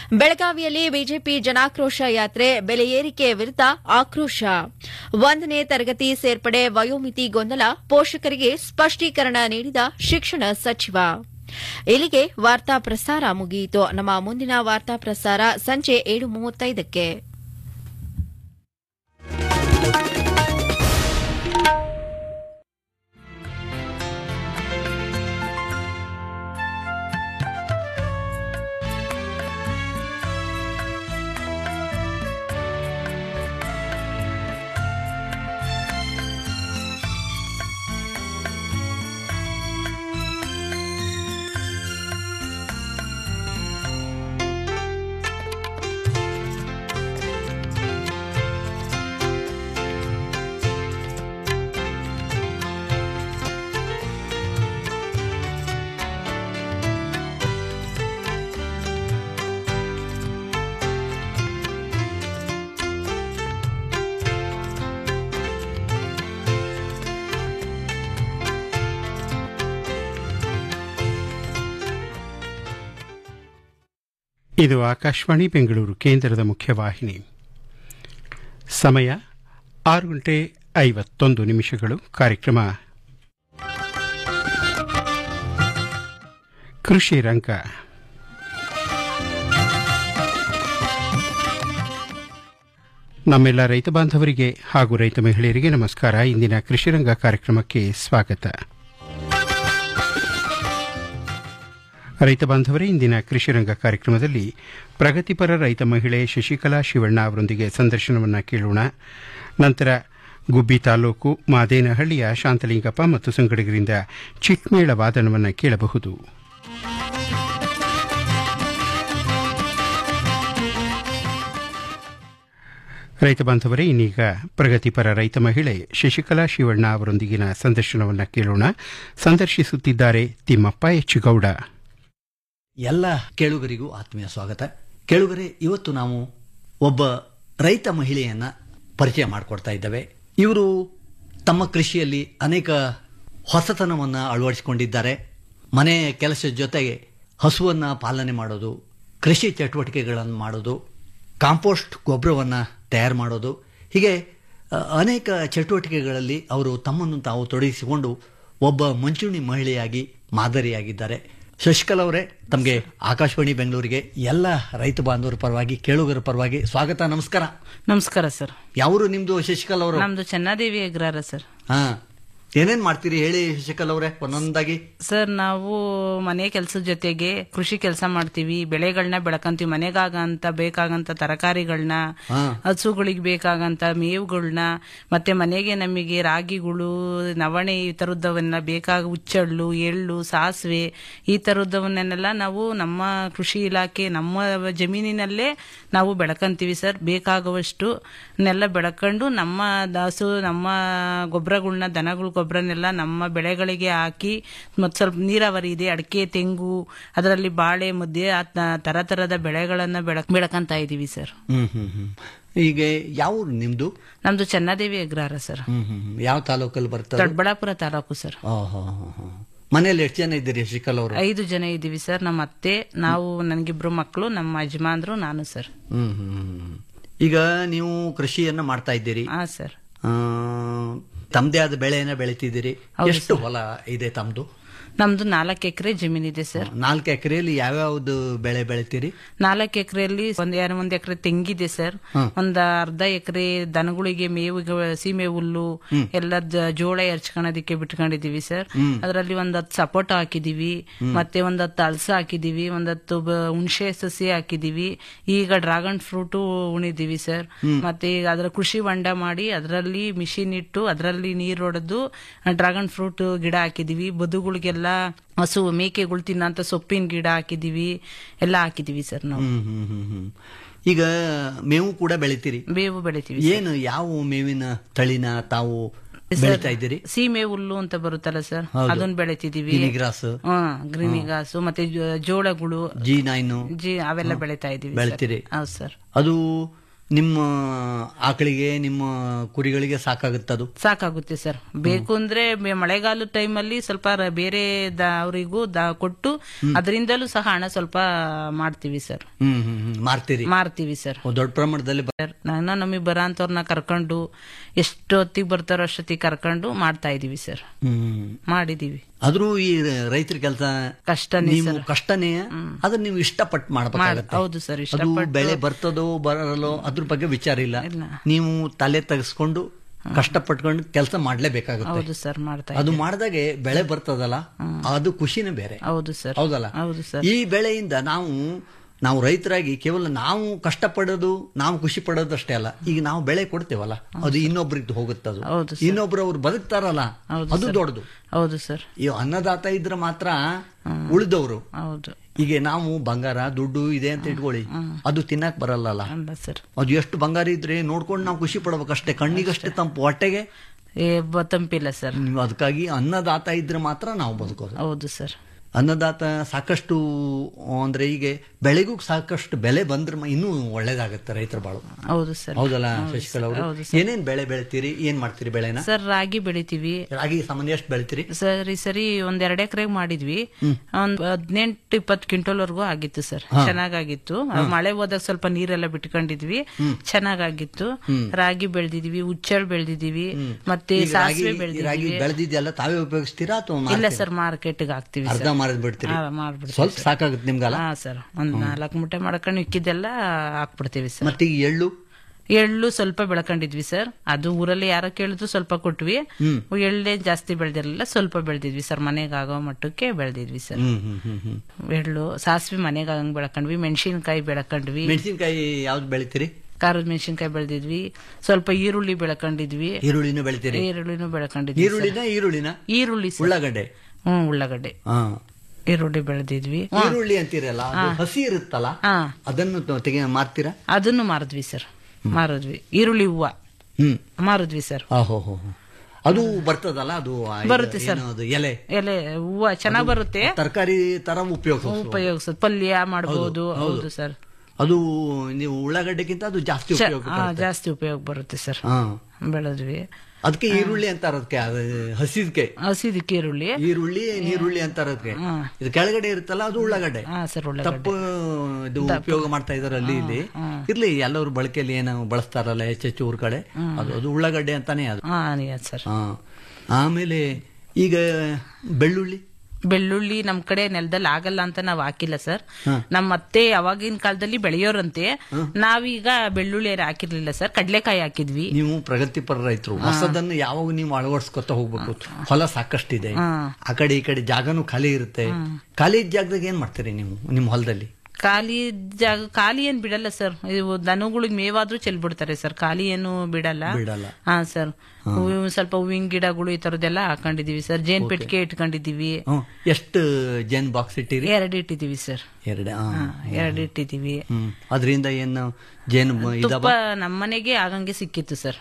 ಬೆಳಗಾವಿಯಲ್ಲಿ ಬಿಜೆಪಿ ಜನಾಕ್ರೋಶ ಯಾತ್ರೆ ಬೆಲೆ ಏರಿಕೆ ವಿರುದ್ಧ ಆಕ್ರೋಶ ಒಂದನೇ ತರಗತಿ ಸೇರ್ಪಡೆ ವಯೋಮಿತಿ ಗೊಂದಲ ಪೋಷಕರಿಗೆ ಸ್ಪಷ್ಟೀಕರಣ ನೀಡಿದ ಶಿಕ್ಷಣ ಸಚಿವ ಇಲ್ಲಿಗೆ ವಾರ್ತಾ ಪ್ರಸಾರ ಮುಗಿಯಿತು ನಮ್ಮ ಮುಂದಿನ ವಾರ್ತಾ ಪ್ರಸಾರ ಸಂಜೆ ಏಳು ಮೂವತ್ತೈದಕ್ಕೆ ಇದು ಆಕಾಶವಾಣಿ ಬೆಂಗಳೂರು ಕೇಂದ್ರದ ಮುಖ್ಯವಾಹಿನಿ ಸಮಯ ಆರು ಗಂಟೆ ಐವತ್ತೊಂದು ನಿಮಿಷಗಳು ಕಾರ್ಯಕ್ರಮ ಕೃಷಿ ರಂಗ ನಮ್ಮೆಲ್ಲ ರೈತ ಬಾಂಧವರಿಗೆ ಹಾಗೂ ರೈತ ಮಹಿಳೆಯರಿಗೆ ನಮಸ್ಕಾರ ಇಂದಿನ ಕೃಷಿ ರಂಗ ಕಾರ್ಯಕ್ರಮಕ್ಕೆ ಸ್ವಾಗತ ರೈತ ಬಾಂಧವರೇ ಇಂದಿನ ಕೃಷಿ ರಂಗ ಕಾರ್ಯಕ್ರಮದಲ್ಲಿ ಪ್ರಗತಿಪರ ರೈತ ಮಹಿಳೆ ಶಶಿಕಲಾ ಶಿವಣ್ಣ ಅವರೊಂದಿಗೆ ಸಂದರ್ಶನವನ್ನು ಕೇಳೋಣ ನಂತರ ಗುಬ್ಬಿ ತಾಲೂಕು ಮಾದೇನಹಳ್ಳಿಯ ಶಾಂತಲಿಂಗಪ್ಪ ಮತ್ತು ಸಂಗಡಿಗರಿಂದ ಚಿಟ್ಮೇಳ ವಾದನವನ್ನು ಕೇಳಬಹುದು ರೈತ ಬಾಂಧವರೇ ಇನ್ನೀಗ ಪ್ರಗತಿಪರ ರೈತ ಮಹಿಳೆ ಶಶಿಕಲಾ ಶಿವಣ್ಣ ಅವರೊಂದಿಗಿನ ಸಂದರ್ಶನವನ್ನು ಕೇಳೋಣ ಸಂದರ್ಶಿಸುತ್ತಿದ್ದಾರೆ ತಿಮ್ಮಪ್ಪ ಎಚ್ಚುಗೌಡ ಎಲ್ಲ ಕೇಳುಗರಿಗೂ ಆತ್ಮೀಯ ಸ್ವಾಗತ ಕೇಳುಗರೆ ಇವತ್ತು ನಾವು ಒಬ್ಬ ರೈತ ಮಹಿಳೆಯನ್ನ ಪರಿಚಯ ಮಾಡಿಕೊಡ್ತಾ ಇದ್ದೇವೆ ಇವರು ತಮ್ಮ ಕೃಷಿಯಲ್ಲಿ ಅನೇಕ ಹೊಸತನವನ್ನು ಅಳವಡಿಸಿಕೊಂಡಿದ್ದಾರೆ ಮನೆ ಕೆಲಸದ ಜೊತೆಗೆ ಹಸುವನ್ನು ಪಾಲನೆ ಮಾಡೋದು ಕೃಷಿ ಚಟುವಟಿಕೆಗಳನ್ನು ಮಾಡೋದು ಕಾಂಪೋಸ್ಟ್ ಗೊಬ್ಬರವನ್ನು ತಯಾರು ಮಾಡೋದು ಹೀಗೆ ಅ, ಅನೇಕ ಚಟುವಟಿಕೆಗಳಲ್ಲಿ ಅವರು ತಮ್ಮನ್ನು ತಾವು ತೊಡಗಿಸಿಕೊಂಡು ಒಬ್ಬ ಮುಂಚೂಣಿ ಮಹಿಳೆಯಾಗಿ ಮಾದರಿಯಾಗಿದ್ದಾರೆ ಶಶಿಕಲಾ ಅವರೇ ತಮಗೆ ಆಕಾಶವಾಣಿ ಬೆಂಗಳೂರಿಗೆ ಎಲ್ಲ ರೈತ ಬಾಂಧವರ ಪರವಾಗಿ ಕೇಳುಗರ ಪರವಾಗಿ ಸ್ವಾಗತ ನಮಸ್ಕಾರ ನಮಸ್ಕಾರ ಸರ್ ಯಾವರು ನಿಮ್ದು ಶಶಿಕಲಾ ಅವರು ನಮ್ದು ಚೆನ್ನಾದೇವಿ ಅಗ್ರಹಾರ ಸರ್ ಹಾ ಏನೇನ್ ಮಾಡ್ತೀರಿ ಹೇಳಿ ಶಶಿಕಲಾ ಅವರೇ ಒಂದೊಂದಾಗಿ ಸರ್ ನಾವು ಮನೆ ಕೆಲಸದ ಜೊತೆಗೆ ಕೃಷಿ ಕೆಲಸ ಮಾಡ್ತೀವಿ ಬೆಳೆಗಳನ್ನ ಬೆಳಕಂತೀವಿ ಮನೆಗಾಗಂತ ಬೇಕಾಗಂತ ತರಕಾರಿಗಳನ್ನ ಹಾ. ಹಸುಗಳಿಗೆ ಬೇಕಾಗಂತ ಮೇವುಗಳನ್ನ ಮತ್ತೆ ಮನೆಗೆ ನಮಗೆ ರಾಗಿಗಳು ನವಣೆ ಈ ತರದವನ್ನ ಬೇಕಾಗ ಹುಚ್ಚಳ್ಳು ಎಳ್ಳು ಸಾಸಿವೆ ಈ ತರದವನ್ನೆಲ್ಲ ನಾವು ನಮ್ಮ ಕೃಷಿ ಇಲಾಖೆ ನಮ್ಮ ಜಮೀನಿನಲ್ಲೇ ನಾವು ಬೆಳಕಂತೀವಿ ಸರ್ ಬೇಕಾಗುವಷ್ಟು ನೆಲ್ಲ ಬೆಳಕೊಂಡು ನಮ್ಮ ದಾಸು ನಮ್ಮ ಗೊಬ್ಬರಗಳನ್ನ ದನಗಳ ಗೊಬ್ಬರನೆಲ್ಲ ನಮ್ಮ ಬೆಳೆಗಳಿಗೆ ಹಾಕಿ ಮತ್ತು ಸ್ವಲ್ಪ ನೀರಾವರಿ ಇದೆ ಅಡಿಕೆ ತೆಂಗು ಅದರಲ್ಲಿ ಬಾಳೆ ಮುದ್ದೆ ಆ ತ- ತರ ತರದ ಬೆಳೆಗಳನ್ನ ಬೆಳಕ್ ಬೆಳಕಂತ ಇದೀವಿ ಸರ್ ಹ್ಮ್ ಹ್ಮ್ ಹ್ಮ್ ಈಗ ಯಾವ ಊರು ನಿಮ್ದು ನಮ್ದು ಚೆನ್ನಾದೇವಿ ಅಗ್ರಹಾರ ಸರ್ ಹ್ಮ್ ಹ್ಮ್ ಹ್ಮ್. ಯಾವ ತಾಲೂಕಲ್ಲಿ ಬರ್ತದೆ ದೊಡ್ಡಬಳ್ಳಾಪುರ ತಾಲೂಕು ಸರ್ ಓಹೋ ಮನೇಲಿ ಎಷ್ಟು ಜನ ಇದ್ದೀರಿ ಶಶಿಕಲಾ ಅವರು ಐದು ಜನ ಇದೀವಿ ಸರ್ ನಮ್ಮ ಅತ್ತೆ ನಾವು ನನಗಿಬ್ರು ಮಕ್ಕಳು ನಮ್ಮ ಯಜಮಾನ್ರು ನಾನು ಸರ್ ಹ್ಮ್ ಹ್ಮ್ ಹ್ಮ್. ಈಗ ನೀವು ಕೃಷಿಯನ್ನ ಮಾಡ್ತಾ ಇದ್ದೀರಿ ಹಾ ಸರ್ ಆ, ತಮ್ದೇ ಆದ ಬೆಳೆಯನ್ನ ಬೆಳಿತಿದ್ದೀರಿ ಎಷ್ಟು ಹೊಲ ಇದೆ ತಮ್ದು ನಮ್ದು ನಾಲ್ಕು ಎಕರೆ ಜಮೀನಿದೆ ಸರ್ ನಾಲ್ಕು ಎಕರೆಯಲ್ಲಿ ಯಾವ್ಯಾವ್ದು ಬೆಳೆ ಬೆಳಿತೀರಿ ನಾಲ್ಕು ಎಕರೆಯಲ್ಲಿ ಒಂದ್ ಎರಡು ಒಂದ್ ಎಕರೆ ತೆಂಗಿದೆ ಸರ್ ಒಂದ್ ಅರ್ಧ ಎಕರೆ ದನಗಳಿಗೆ ಮೇವು ಸೀಮೆ ಹುಲ್ಲು ಎಲ್ಲ ಜ- ಜೋಳ ಎರ್ಚ್ಕೊಳೋದಿಕ್ಕೆ ಬಿಟ್ಕೊಂಡಿದೀವಿ ಸರ್ ಅದರಲ್ಲಿ ಒಂದ್ ಹತ್ತು ಸಪೋಟ ಹಾಕಿದೀವಿ ಮತ್ತೆ ಒಂದ್ ಹತ್ತು ಅಳಸ ಹಾಕಿದೀವಿ ಒಂದ್ ಹತ್ತು ಬ- ಹುಣಸೆ ಸಸಿ ಹಾಕಿದೀವಿ ಈಗ ಡ್ರಾಗನ್ ಫ್ರೂಟ್ ಉಣಿದೀವಿ ಸರ್ ಮತ್ತೆ ಈಗ ಅದರ ಕೃಷಿ ಹೊಂಡ ಮಾಡಿ ಅದರಲ್ಲಿ ಮಿಷಿನ್ ಇಟ್ಟು ಅದರಲ್ಲಿ ನೀರ್ ಹೊಡೆದು ಡ್ರಾಗನ್ ಫ್ರೂಟ್ ಗಿಡ ಹಾಕಿದೀವಿ ಬದುಗಳಿಗೆಲ್ಲ ಹಸು ಮೇಕೆಗಳು ತಿನ್ನಂತ ಸೊಪ್ಪಿನ ಗಿಡ ಹಾಕಿದೀವಿ ಎಲ್ಲ ಹಾಕಿದೀವಿ ಸರ್ ನಾವು ಹ್ಮ್ ಹ್ಮ್ ಹ್ಮ್ ಹ್ಮ್ ಈಗ ಮೇವು ಕೂಡ ಬೆಳಿತೀರಿ ಬೇವು ಬೆಳಿತೀವಿ ಏನು ಯಾವ ಮೇವಿನ ತಳಿನ ತಾವು ಬೆಳಿತಾ ಇದ್ದೀರಿ ಸೀಮೆ ಹುಲ್ಲು ಅಂತ ಬರುತ್ತಲ್ಲ ಸರ್ ಹೌದು. ಅದನ್ನ ಬೆಳಿತಿದೀವಿ ಗಿನಿಗ್ರಾಸ್ ಹಾ ಗ್ರೀನಿಗಾಸು ಮತ್ತೆ ಜೋ- ಜೋಳಗಳು ಜಿ ನೈನು ಜಿ ಅವೆಲ್ಲ ಬೆಳಿತಾ ಇದೀವಿ ಸರ್. ಬೆಳಿತೀರಿ ಹೌದು ಸರ್ ಅದು ನಿಮ್ಮ ಆಕಳಿಗೆ ನಿಮ್ಮ ಕುರಿಗಳಿಗೆ ಸಾಕಾಗುತ್ತದು ಸಾಕಾಗುತ್ತೆ ಸರ್ ಬೇಕು ಅಂದ್ರೆ ಮೆ- ಮಳೆಗಾಲದ ಟೈಮಲ್ಲಿ ಸ್ವಲ್ಪ ರ- ಬೇರೆ ದ- ಅವರಿಗೂ ದ- ಕೊಟ್ಟು ಅದರಿಂದಲೂ ಸಹ ಹಣ ಸ್ವಲ್ಪ ಮಾಡ್ತೀವಿ ಸರ್ ಹ್ಮ್ ಹ್ಮ್ ಹ್ಮ್ ಮಾರ್ತೀರಿ ಮಾರ್ತೀವಿ ಸರ್ ಓ, ದೊಡ್ಡ ಪ್ರಮಾಣದಲ್ಲಿ ಬ- ಸರ್ ನಾನು ನಮಗೆ ಬರೋಂಥವ್ರನ್ನ ಕರ್ಕೊಂಡು ಎಷ್ಟೊತ್ತಿಗೆ ಬರ್ತಾರೋ ಅಷ್ಟೊತ್ತಿಗೆ ಕರ್ಕೊಂಡು ಮಾಡ್ತಾ ಇದೀವಿ ಸರ್ ಹ್ಮ್ ಮಾಡಿದೀವಿ ಆದ್ರೂ ಈ ರೈತರ ಕೆಲಸ ಕಷ್ಟನೇ ನೀವು ಸರ್ ಕಷ್ಟನೇ ಅದನ್ನ ನೀವು ಇಷ್ಟಪಟ್ಟು ಮಾಡ್ಬೇಕಾಗತ್ತೆ ಹೌದು ಸರ್ ಅದು ಇಷ್ಟಪಟ್ಟು ಬೆಳೆ ಬರ್ತದೋ ಬರಲ್ಲೋ ಅದ್ರ ಬಗ್ಗೆ ವಿಚಾರ ಇಲ್ಲ ಇಲ್ಲ. ನೀವು ತಲೆ ತೆಗೆಸ್ಕೊಂಡು ಕಷ್ಟಪಟ್ಕೊಂಡು ಕೆಲಸ ಮಾಡ್ಲೇಬೇಕಾಗುತ್ತೆ ಹೌದು ಸರ್ ಮಾಡ್ತಾ ಅದು ಮಾಡಿದಾಗೆ ಬೆಳೆ ಬರ್ತದಲ್ಲ ಅದು ಖುಷಿನೇ ಬೇರೆ ಹೌದು ಸರ್ ಹೌದಲ್ಲ ಹೌದು ಸರ್ ಈ ಬೆಳೆಯಿಂದ ನಾವು ನಾವು ರೈತರಾಗಿ ಕೇವಲ ನಾವು ಕಷ್ಟಪಡೋದು ನಾವು ಖುಷಿ ಪಡೋದಷ್ಟೇ ಅಲ್ಲ ಈಗ ನಾವು ಬೆಳೆ ಕೊಡ್ತೇವಲ್ಲ ಅದು ಇನ್ನೊಬ್ರಿಗೆ ಹೋಗುತ್ತದು ಹೌದು ಇನ್ನೊಬ್ರು ಅವ್ರು ಬದುಕ್ತಾರಲ್ಲ ಹೌದು ಅದು ದೊಡ್ಡದು ಹೌದು ಸರ್ ಈ ಅನ್ನದಾತ ಇದ್ರೆ ಮಾತ್ರ ಉಳಿದವರು ಹೌದು ಈಗ ನಾವು ಬಂಗಾರ ದುಡ್ಡು ಇದೆ ಅಂತ ಇಟ್ಕೊಳ್ಳಿ ಅದು ತಿನ್ನಕ್ ಬರಲ್ಲಲ್ಲ ಅಲ್ಲ ಸರ್ ಅದು ಎಷ್ಟು ಬಂಗಾರ ಇದ್ರೆ ನೋಡ್ಕೊಂಡು ನಾವು ಖುಷಿ ಪಡ್ಬೇಕಷ್ಟೇ ಕಣ್ಣಿಗಷ್ಟೇ ತಂಪು ಹೊಟ್ಟೆಗೆ ಏ ಬ- ತಂಪಿಲ್ಲ ಸರ್ ನೀವು ಅದಕ್ಕಾಗಿ ಅನ್ನದಾತ ಇದ್ರೆ ಮಾತ್ರ ನಾವು ಬದುಕೋದು ಹೌದು ಸರ್ ಅನ್ನದಾತ ಸಾಕಷ್ಟು ಅಂದ್ರೆ ಈಗ ಬೆಳೆಗೂ ಸಾಕಷ್ಟು ಬೆಲೆ ಬಂದ್ರೆ ಮ- ಇನ್ನೂ ಒಳ್ಳೇದಾಗತ್ತೆ ರೈತರ ಬಾಳು ಹೌದು ಸರ್ ಹೌದಲ್ಲ ಶಶಿಕಲಾ ಅವರು ಹೌದು ಏನೇನ್ ಬೆಳೆ ಬೆಳಿತೀರಿ ಏನ್ ಮಾಡ್ತೀರಿ ಬೆಳೆನ ಸರ್ ರಾಗಿ ಬೆಳಿತೀವಿ ರಾಗಿ ಸಾಮಾನ್ಯ ಎಷ್ಟು ಬೆಳಿತೀರಿ ಸರಿ ಸರಿ ಒಂದ್ ಎರಡ್ ಎಕರೆಗೆ ಮಾಡಿದ್ವಿ ಒಂದ್ ಹದಿನೆಂಟು ಇಪ್ಪತ್ತು ಕ್ವಿಂಟಲ್ ವರ್ಗೂ ಆಗಿತ್ತು ಸರ್ ಚೆನ್ನಾಗಾಗಿತ್ತು ಆ ಮಳೆ ಹೋದಾಗ ಸ್ವಲ್ಪ ನೀರೆಲ್ಲ ಬಿಟ್ಕೊಂಡಿದ್ವಿ ಚೆನ್ನಾಗಾಗಿತ್ತು ರಾಗಿ ಬೆಳ್ದಿದೀವಿ ಉಚ್ಚಳ್ ಬೆಳ್ದಿದೀವಿ ಮತ್ತೆ ಈಗ ರಾಗಿ ಸಾಸಿವೆ ಈ ರಾಗಿ ಬೆಳ್ದಿದೀವಿ ಬೆಳೆದಿದ್ದೆಲ್ಲ ತಾವೇ ಉಪಯೋಗಿಸ್ತೀರಾ ಅಥವಾ ಇಲ್ಲ ಸರ್ ಮಾರ್ಕೆಟ್ಗೆ ಹಾಕ್ತಿವಿ ಅರ್ಧ ಸರ್ ಮಾರದ್ ಬಿಡ್ತೀರಿ ಹಾ, ಮಾರ್ಬಿಡ್ತೀವಿ ಸ್ವಲ್ಪ ಸಾಕಾಗುತ್ತೆ ನಿಮ್ಗಲ್ಲ ಹಾ ಸರ್ ಒಂದ್ ನಾಲ್ಕು ಮೂಟೆ ಮಾಡ್ಕೊಂಡು ಇಕ್ಕಿದ್ದೆಲ್ಲ ಹಾಕ್ಬಿಡ್ತೀವಿ ಸರ್ ಮತ್ತೆ ಈ ಎಳ್ಳು ಎಳ್ಳು ಸ್ವಲ್ಪ ಬೆಳ್ಕೊಂಡಿದ್ವಿ ಸರ್ ಅದು ಊರಲ್ಲಿ ಯಾರೋ ಕೇಳಿದ್ರು ಸ್ವಲ್ಪ ಕೊಟ್ವಿ ಎಳ್ಳೆ ಜಾಸ್ತಿ ಬೆಳ್ದಿರಲಿಲ್ಲ ಸ್ವಲ್ಪ ಬೆಳ್ದಿದ್ವಿ ಸರ್ ಮನೆಗೆ ಆಗೋ ಮಟ್ಟಕ್ಕೆ ಬೆಳ್ದಿದ್ವಿ ಸರ್ ಹ್ಮ್ ಹ್ಮ್ ಹ್ಮ್ ಹ್ಮ್ ಎಳ್ಳು ಸಾಸಿವೆ ಮನೆಗೆ ಆಗಂಗ್ ಬೆಳ್ಕೊಂಡ್ವಿ ಮೆಣಸಿನ್ಕಾಯಿ ಬೆಳ್ಕೊಂಡ್ವಿ ಮೆಣಸಿನ್ಕಾಯಿ ಯಾವ್ದು ಬೆಳಿತೀರಿ ಖಾರದ ಮೆಣಸಿನ್ಕಾಯಿ ಬೆಳ್ದಿದ್ವಿ ಸ್ವಲ್ಪ ಈರುಳ್ಳಿ ಬೆಳ್ಕೊಂಡಿದ್ವಿ ಈರುಳ್ಳಿನೂ ಬೆಳಿತೀರಿ ಈರುಳ್ಳಿನೂ ಬೆಳ್ಕೊಂಡಿದ್ವಿ ಸರ್. ಈರುಳ್ಳಿನ ಈರುಳ್ಳಿನ ಈರುಳ್ಳಿ ಸರ್. ಉಳ್ಳಾಗಡ್ಡೆ ಹ್ಮ್ ಉಳ್ಳಾಗಡ್ಡೆ ಹಾ ಈರುಳ್ಳಿ ಬೆಳೆದಿದ್ವಿ ಈರುಳ್ಳಿ ಅಂತೀರಲ್ಲ ಅದು ಹಸಿ ಇರುತ್ತಲ್ಲ ಹಾ ಅದನ್ನು ತ- ತೆಗೆ ಮಾರ್ತೀರಾ ಅದನ್ನು ಮಾರಿದ್ವಿ ಸರ್ ಮಾರಿದ್ವಿ ಈರುಳ್ಳಿ ಹೂವ ಹ್ಮ್ ಮಾರಿದ್ವಿ ಸರ್ ಆ, ಹೋ ಹೋ ಹೋ. ಅದು ಬರ್ತದಲ್ಲ ಅದು ಆ, ಇದು ಬರುತ್ತೆ ಸರ್. ಏನು ಅದು ಎಲೆ ಎಲೆ ಹೂವ ಚೆನ್ನಾಗ್ ಬರುತ್ತೆ ತರಕಾರಿ ತರ ಉಪಯೋಗ ಉಪಯೋಗಿಸೋದು ಪಲ್ಯ ಮಾಡಬಹುದು ಹೌದು ಸರ್ ಅದು ನೀವು ಉಳ್ಳಾಗಡ್ಡೆಗಿಂತ ಅದು ಜಾಸ್ತಿ ಚ- ಉಪಯೋಗ ಆ, ಜಾಸ್ತಿ ಉಪಯೋಗ ಬರುತ್ತೆ ಸರ್ ಹಾ ಬೆಳೆದ್ವಿ ಅದಕ್ಕೆ ಈರುಳ್ಳಿ ಅಂತಾರ ಅದಕ್ಕೆ ಅದು ಹಸಿದಕ್ಕೆ ಹಸಿದಕ್ಕೆ ಈರುಳ್ಳಿ ಈರುಳ್ಳಿ ನೀರುಳ್ಳಿ ಅಂತಾರ ಅದಕ್ಕೆ ಇದು ಕೆಳಗಡೆ ಇರುತ್ತಲ್ಲ ಅದು ಉಳ್ಳಾಗಡ್ಡೆ ಹಾ ಸರ್ ಉಳ್ಳಾಗಡ್ಡೆ ತಪ್ಪು ಇದು ಉಪಯೋಗ ಮಾಡ್ತಾ ಇದಾರೆ ಅಲ್ಲಿ ಇಲ್ಲಿ ಇರ್ಲಿ ಎಲ್ಲರೂ ಬಳಕೆಯಲ್ಲಿ ಏನು ಬಳಸ್ತಾರಲ್ಲ ಹೆಚ್ಚೆಚ್ಚು ಊರ್ ಕಡೆ ಅದು ಅದು ಉಳ್ಳಾಗಡ್ಡೆ ಅಂತಾನೆ ಅದು ಹಾ ನಿಜ ಸರ್ ಹಾ ಆಮೇಲೆ ಈಗ ಬೆಳ್ಳುಳ್ಳಿ ಬೆಳ್ಳುಳ್ಳಿ ನಮ್ ಕಡೆ ನೆಲದಲ್ಲಿ ಆಗಲ್ಲ ಅಂತ ನಾವ್ ಹಾಕಿಲ್ಲ ಸರ್ ನಮ್ಮ ಅತ್ತೆ ಅವಾಗಿನ ಕಾಲದಲ್ಲಿ ಬೆಳೆಯೋರಂತೆ ನಾವೀಗ ಬೆಳ್ಳುಳ್ಳಿ ಏನು ಹಾಕಿರ್ಲಿಲ್ಲ ಸರ್ ಕಡ್ಲೆಕಾಯಿ ಹಾಕಿದ್ವಿ ನೀವು ಪ್ರಗತಿಪರ ರೈತರು ಹೊಸದನ್ನು ಯಾವಾಗ ನೀವು ಅಳವಡಿಸ್ಕೊತ ಹೋಗ್ಬೇಕು ಹೊಲ ಸಾಕಷ್ಟಿದೆ ಆ ಕಡೆ ಈ ಕಡೆ ಜಾಗನೂ ಖಾಲಿ ಇರುತ್ತೆ ಖಾಲಿ ಇದ್ದ ಜಾಗದಾಗ ಏನ್ ಮಾಡ್ತೀರಿ ನೀವು ನಿಮ್ಮ ಹೊಲದಲ್ಲಿ ಖಾಲಿ ಜಾಗ ಖಾಲಿ ಏನ್ ಬಿಡಲ್ಲ ಸರ್ ಇವು ದನಗಳಿಗೆ ಮೇವಾದ್ರೂ ಚೆಲ್ಬಿಡ್ತಾರೆ ಸರ್ ಖಾಲಿ ಏನು ಬಿಡಲ್ಲ ಬಿಡಲ್ಲ ಹಾ ಸರ್ ಹೂವು ಸ್ವಲ್ಪ ಹೂವಿನ ಗಿಡಗಳು ಈ ತರದೆಲ್ಲ ಹಾಕೊಂಡಿದೀವಿ ಸರ್ ಜೇನ್ ಪೆಟ್ಟಿಗೆ ಇಟ್ಕೊಂಡಿದೀವಿ ಹ್ಮ್ ಎಷ್ಟು ಜೇನ್ ಬಾಕ್ಸ್ ಇಟ್ಟಿರಿ ಎರಡು ಇಟ್ಟಿದೀವಿ ಸರ್ ಎರಡೇ ಎರಡು ಇಟ್ಟಿದೀವಿ ಹ್ಮ್ ಅದರಿಂದ ಏನು ಜೇನು ಮ- ಇದಾವ ತುಪ್ಪ ನಮ್ಮನೆಗೆ ಆಗಂಗೆ ಸಿಕ್ಕಿತ್ತು ಸರ್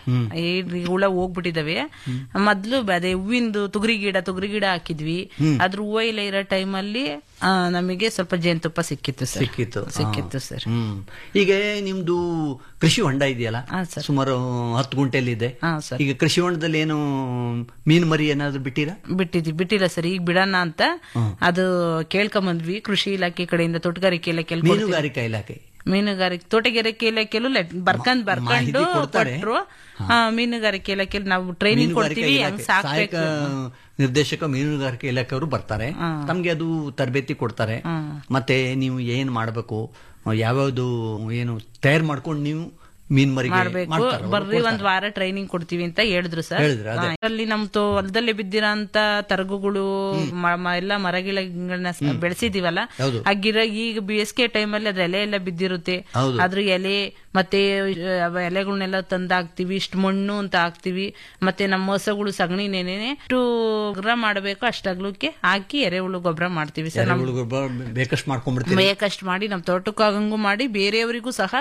ಈ ಹುಳ ಹೋಗ್ಬಿಟ್ಟಿದಾವೆ ಮೊದ್ಲು ಅದೇ ಹೂವಿಂದು ತುಗರಿ ಗಿಡ ತುಗರಿ ಗಿಡ ಹಾಕಿದ್ವಿ ಅದ್ರ ಹೂವ ಇಲ್ಲ ಇರೋ ಟೈಮಲ್ಲಿ ನಮಗೆ ಸ್ವಲ್ಪ ಜೇನುತುಪ್ಪ ಸಿಕ್ಕಿತ್ತು ಸರ್ ಸಿಕ್ಕಿತ್ತು ಸಿಕ್ಕಿತ್ತು ಸರ್ ಹ್ಮ್ ಈಗ ನಿಮ್ದು ಕೃಷಿ ಹೊಂಡ ಇದೆಯಲ್ಲ ಹಾ, ಸರ್. ಸುಮಾರು ಹತ್ತು ಗುಂಟೆಲಿ ಇದೆ ಹಾ ಸರ್ ಈಗ ಕೃಷಿ ಹೊಂಡದಲ್ಲಿ ಏನು ಮೀನು ಮರಿ ಏನಾದ್ರು ಬಿಟ್ಟಿರಾ ಬಿಟ್ಟಿದ್ವಿ ಬಿಟ್ಟಿಲ್ಲ ಸರ್ ಈಗ ಬಿಡೋಣ ಅಂತ ಅದು ಕೇಳ್ಕೊಂಬಂದ್ವಿ ಕೃಷಿ ಇಲಾಖೆ ಕಡೆಯಿಂದ ತೋಟಗಾರಿಕೆ ಇಲಾಖೆ ಮೀನುಗಾರಿಕಾ ಇಲಾಖೆ ಮೀನುಗಾರಿಕೆ ತೋಟಗಾರಿಕೆ ಇಲಾಖೆಯಲ್ಲೂ ಲೆ- ಬರ್ಕೊಂಡ್ ಬರ್ಕೊಂಡು ಮಾಹಿತಿ ಕೊಡ್ತಾರೆ. ಕೊಟ್ರು ಆ, ಮೀನುಗಾರಿಕೆ ಇಲಾಖೆಯಲ್ಲಿ ನಾವು ಟ್ರೈನಿಂಗ್ ಮೀನುಗಾರಿಕಾ ಕೊಡ್ತೀವಿ ಇಲಾಖೆ ಹೆಂಗ್ ಸಾಕ್ಬೇಕು ಸಹಾಯಕ ನಿರ್ದೇಶಕ ಮೀನುಗಾರಿಕೆ ಇಲಾಖೆಯವರು ಬರ್ತಾರೆ ತಮ್ಗೆ ಅದು ತರಬೇತಿ ಕೊಡ್ತಾರೆ ಮತ್ತೆ ನೀವು ಏನ್ ಮಾಡ್ಬೇಕು ಯಾವ್ಯಾವ್ದು ಏನು ತಯಾರು ಮಾಡ್ಕೊಂಡು ನೀವು ಮೀನ್ ಮರಿಗೆ ಮಾಡ್ಬೇಕು ಮಾಡ್ತಾರೆ ಅವ್ರು ಬರ್ರಿ ಒಂದ್ ವಾರ ಟ್ರೈನಿಂಗ್ ಕೊಡ್ತೀವಿ ಅಂತ ಹೇಳಿದ್ರು ಸರ್ ಹೇಳಿದ್ರು, ಅದೇ. ಹಾ, ಅಲ್ಲಿ ನಮ್ ತೋ ಹೊಲದಲ್ಲಿ ಬಿದ್ದಿರೋಂತ ತರಗುಗಳು ಮ- ಮ- ಎಲ್ಲ ಮರಗಿಳಗಳನ್ನ ಬೆಳೆಸಿದೀವಲ್ಲ ಹೌದು. ಆ ಗಿಡ ಈಗ ಬೇಸಿಗೆ ಟೈಮಲ್ಲಿ ಅದ್ರ ಎಲೆ ಎಲ್ಲ ಬಿದ್ದಿರುತ್ತೆ ಹೌದು. ಅದ್ರ ಎಲೆ ಮತ್ತೆ ಅವ ಎಲೆಗಳನ್ನೆಲ್ಲ ತಂದು ಹಾಕ್ತಿವಿ ಇಷ್ಟು ಮಣ್ಣು ಅಂತ ಹಾಕ್ತಿವಿ ಮತ್ತೆ ನಮ್ಮ ಹೊಸಗಳು ಸಗಣಿ ನೆನೆನೆ ಎಷ್ಟು ಗೊಬ್ಬರ ಮಾಡಬೇಕು ಅಷ್ಟಾಗ್ಲಕ್ಕೆ ಹಾಕಿ ಎರೆಹುಳು ಗೊಬ್ಬರ ಮಾಡ್ತೀವಿ ಸರ್ ನಮ್ ಎರೆಹುಳು ಗೊಬ್ಬರ ಬೇಕಷ್ಟು ಮಾಡ್ಕೊಂಡ್ಬಿಡ್ತೀರಿ ಬೇಕಷ್ಟು ಮಾಡಿ ನಮ್ ತೋಟಕ್ಕಾಗಂಗೂ ಮಾಡಿ ಬೇರೆಯವರಿಗೂ ಸಹ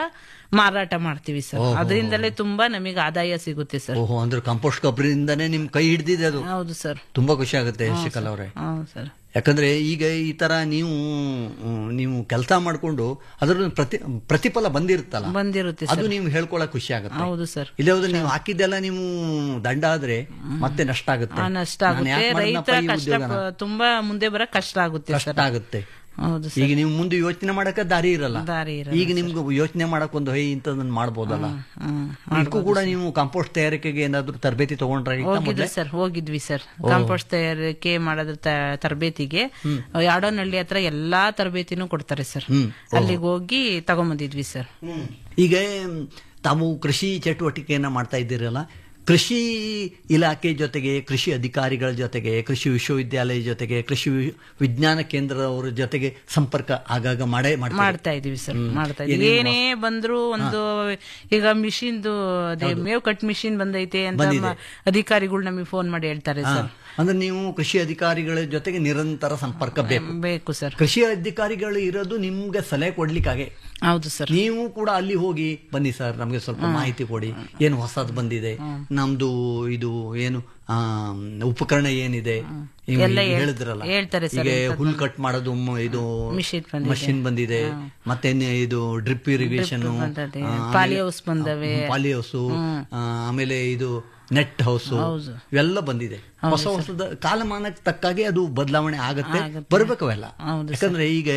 ಮಾರಾಟ ಮಾಡ್ತೀವಿ ಸರ್ ಅದರಿಂದಲೇ ತುಂಬಾ ನಮಗೆ ಆದಾಯ ಸಿಗುತ್ತೆ ಸರ್ ಓಹೋ ಅಂದ್ರೆ ಕಂಪೋಸ್ಟ್ ಗೊಬ್ಬರದಿಂದನೇ ನಿಮ್ ಕೈ ಹಿಡ್ದಿದೆ ಅದು ಹೌದು ಸರ್ ತುಂಬಾ ಖುಷಿ ಆಗುತ್ತೆ ಶಶಿಕಲಾ ಅವರೇ ಹೌದು ಸರ್ ಯಾಕಂದ್ರೆ ಈಗ ಈ ತರ ನೀವು ಮ್, ನೀವು ಕೆಲಸ ಮಾಡ್ಕೊಂಡು ಅದರ ಪ್ರತಿ ಪ್ರತಿಫಲ ಬಂದಿರುತ್ತಲ್ಲ ಬಂದಿರುತ್ತೆ ಅದು ಸರ್ ನೀವು ಹೇಳ್ಕೊಳಕ್ ಖುಷಿ ಆಗುತ್ತೆ ಹೌದು ಸರ್ ಇಲ್ಲ ಹೋದ್ರೆ ನೀವು ಹಾಕಿದ್ದೆಲ್ಲ ನೀವು ದಂಡ ಆದ್ರೆ ಮತ್ತೆ ನಷ್ಟ ಆಗುತ್ತೆ ಆ, ನಷ್ಟ ನಾನು ಆಗುತ್ತೆ ಯಾಕ್ ಮಾಡ್ದನಪ್ಪ ರೈತರ ಈ ಕಷ್ಟ ಉದ್ಯೋಗನ? ಪ- ತುಂಬಾ ಮುಂದೆ ಬರಕ್ ಕಷ್ಟ ಆಗುತ್ತೆ ಕಷ್ಟ ಸರ್ ಆಗುತ್ತೆ ಹೌದು ಸರ್ ಈಗ ನೀವು ಮುಂದೆ ಯೋಚನೆ ಮಾಡಕ ದಾರಿ ಇರಲ್ಲ ದಾರಿ ಇರಲ್ಲ ಈಗ ನಿಮ್ಗೆ ಯೋಚನೆ ಮಾಡಕ್ ಒಂದು ಹೈ ಇಂಥದನ್ನ ಮಾಡ್ಬೋದಲ್ಲ ಹ್ಮ್ ಇದಕ್ಕೂ ಕೂಡ ನೀವು ಕಾಂಪೋಸ್ಟ್ ತಯಾರಿಕೆಗೆ ಏನಾದ್ರು ತರಬೇತಿ ತಗೊಂಡ್ರೆ ಹೋಗಿದ್ವಿ ಸರ್ ಹೋಗಿದ್ವಿ ಸರ್ ಕಾಂಪೋಸ್ಟ್ ತಯಾರಿಕೆ ಮಾಡೋದ್ರ ತ- ತರಬೇತಿಗೆ ಯಾಡೋನಹಳ್ಳಿ ಹತ್ರ ಎಲ್ಲಾ ತರಬೇತಿನೂ ಕೊಡ್ತಾರೆ ಸರ್ ಅಲ್ಲಿಗೆ ಹೋಗಿ ತಗೊಂಬಂದಿದ್ವಿ ಸರ್ ಈಗ ಮ್, ತಾವು ಕೃಷಿ ಚಟುವಟಿಕೆಯನ್ನ ಮಾಡ್ತಾ ಇದ್ದೀರಲ್ಲ ಕೃಷಿ ಇಲಾಖೆ ಜೊತೆಗೆ ಕೃಷಿ ಅಧಿಕಾರಿಗಳ ಜೊತೆಗೆ ಕೃಷಿ ವಿಶ್ವವಿದ್ಯಾಲಯ ಜೊತೆಗೆ ಕೃಷಿ ವಿ- ವಿಜ್ಞಾನ ಕೇಂದ್ರದವರ ಜೊತೆಗೆ ಸಂಪರ್ಕ ಆಗಾಗ ಮಾಡೇ ಮಾಡ್ತಾರೆ ಮಾಡ್ತಾ ಇದೀವಿ ಸರ್ ಮಾಡ್ತಾ ಇದೀವಿ ಏನೇ ಬಂದ್ರು ಒಂದು ಈಗ ಮಿಷಿನ್ದು ಅದೇ ಮೇವ್ ಕಟ್ ಮಿಷಿನ್ ಬಂದೈತೆ ಅಂತ ಮ- ಅಧಿಕಾರಿಗಳು ನಮಗೆ ಫೋನ್ ಮಾಡಿ ಹೇಳ್ತಾರೆ ಸರ್ ಅಂದ್ರೆ ನೀವು ಕೃಷಿ ಅಧಿಕಾರಿಗಳ ಜೊತೆಗೆ ನಿರಂತರ ಸಂಪರ್ಕ ಬೇಕು ಬೇಕು ಸರ್ ಕೃಷಿ ಅಧಿಕಾರಿಗಳು ಇರೋದು ನಿಮ್ಗೆ ಸಲಹೆ ಕೊಡ್ಲಿಕ್ಕಾಗೆ ಹೌದು ಸರ್ ನೀವು ಕೂಡ ಅಲ್ಲಿ ಹೋಗಿ ಬನ್ನಿ ಸರ್ ನಮಗೆ ಸ್ವಲ್ಪ ಮಾಹಿತಿ ಕೊಡಿ ಏನು ಹೊಸದು ಬಂದಿದೆ ನಮ್ದು ಇದು ಏನು ಆ, ಉಪಕರಣ ಏನಿದೆ ಈಗ ಎಲ್ಲ ಈಗ ಹೇಳ್- ಹೇಳಿದ್ರಲ್ಲ ಹೇಳ್ತಾರೆ ಸರ್ ಈಗ ಹುಲ್ ಕಟ್ ಮಾಡೋದು ಮ್- ಇದು ಮಿಷಿನ್ ಬಂದಿದೆ. ಮಷಿನ್ ಬಂದಿದೆ ಮತ್ತೆ ನೆ- ಇದು ಡ್ರಿಪ್ ಇರಿಗೇಷನ್ ಬಂದದೆ. ಪಾಲಿ ಹೌಸ್ ಬಂದವೆ. ಪಾಲಿ ಹೌಸು ಆಮೇಲೆ ಇದು ನೆಟ್ ಹೌಸು ಇವೆಲ್ಲ ಬಂದಿದೆ ಹೊಸ ಹೊಸದ ಕಾಲಮಾನಕ್ಕೆ ತಕ್ಕಾಗೆ ಅದು ಬದಲಾವಣೆ ಆಗತ್ತೆ ಬರ್ಬೇಕು ಅವೆಲ್ಲ ಹೌದು ಯಾಕಂದ್ರೆ ಈಗ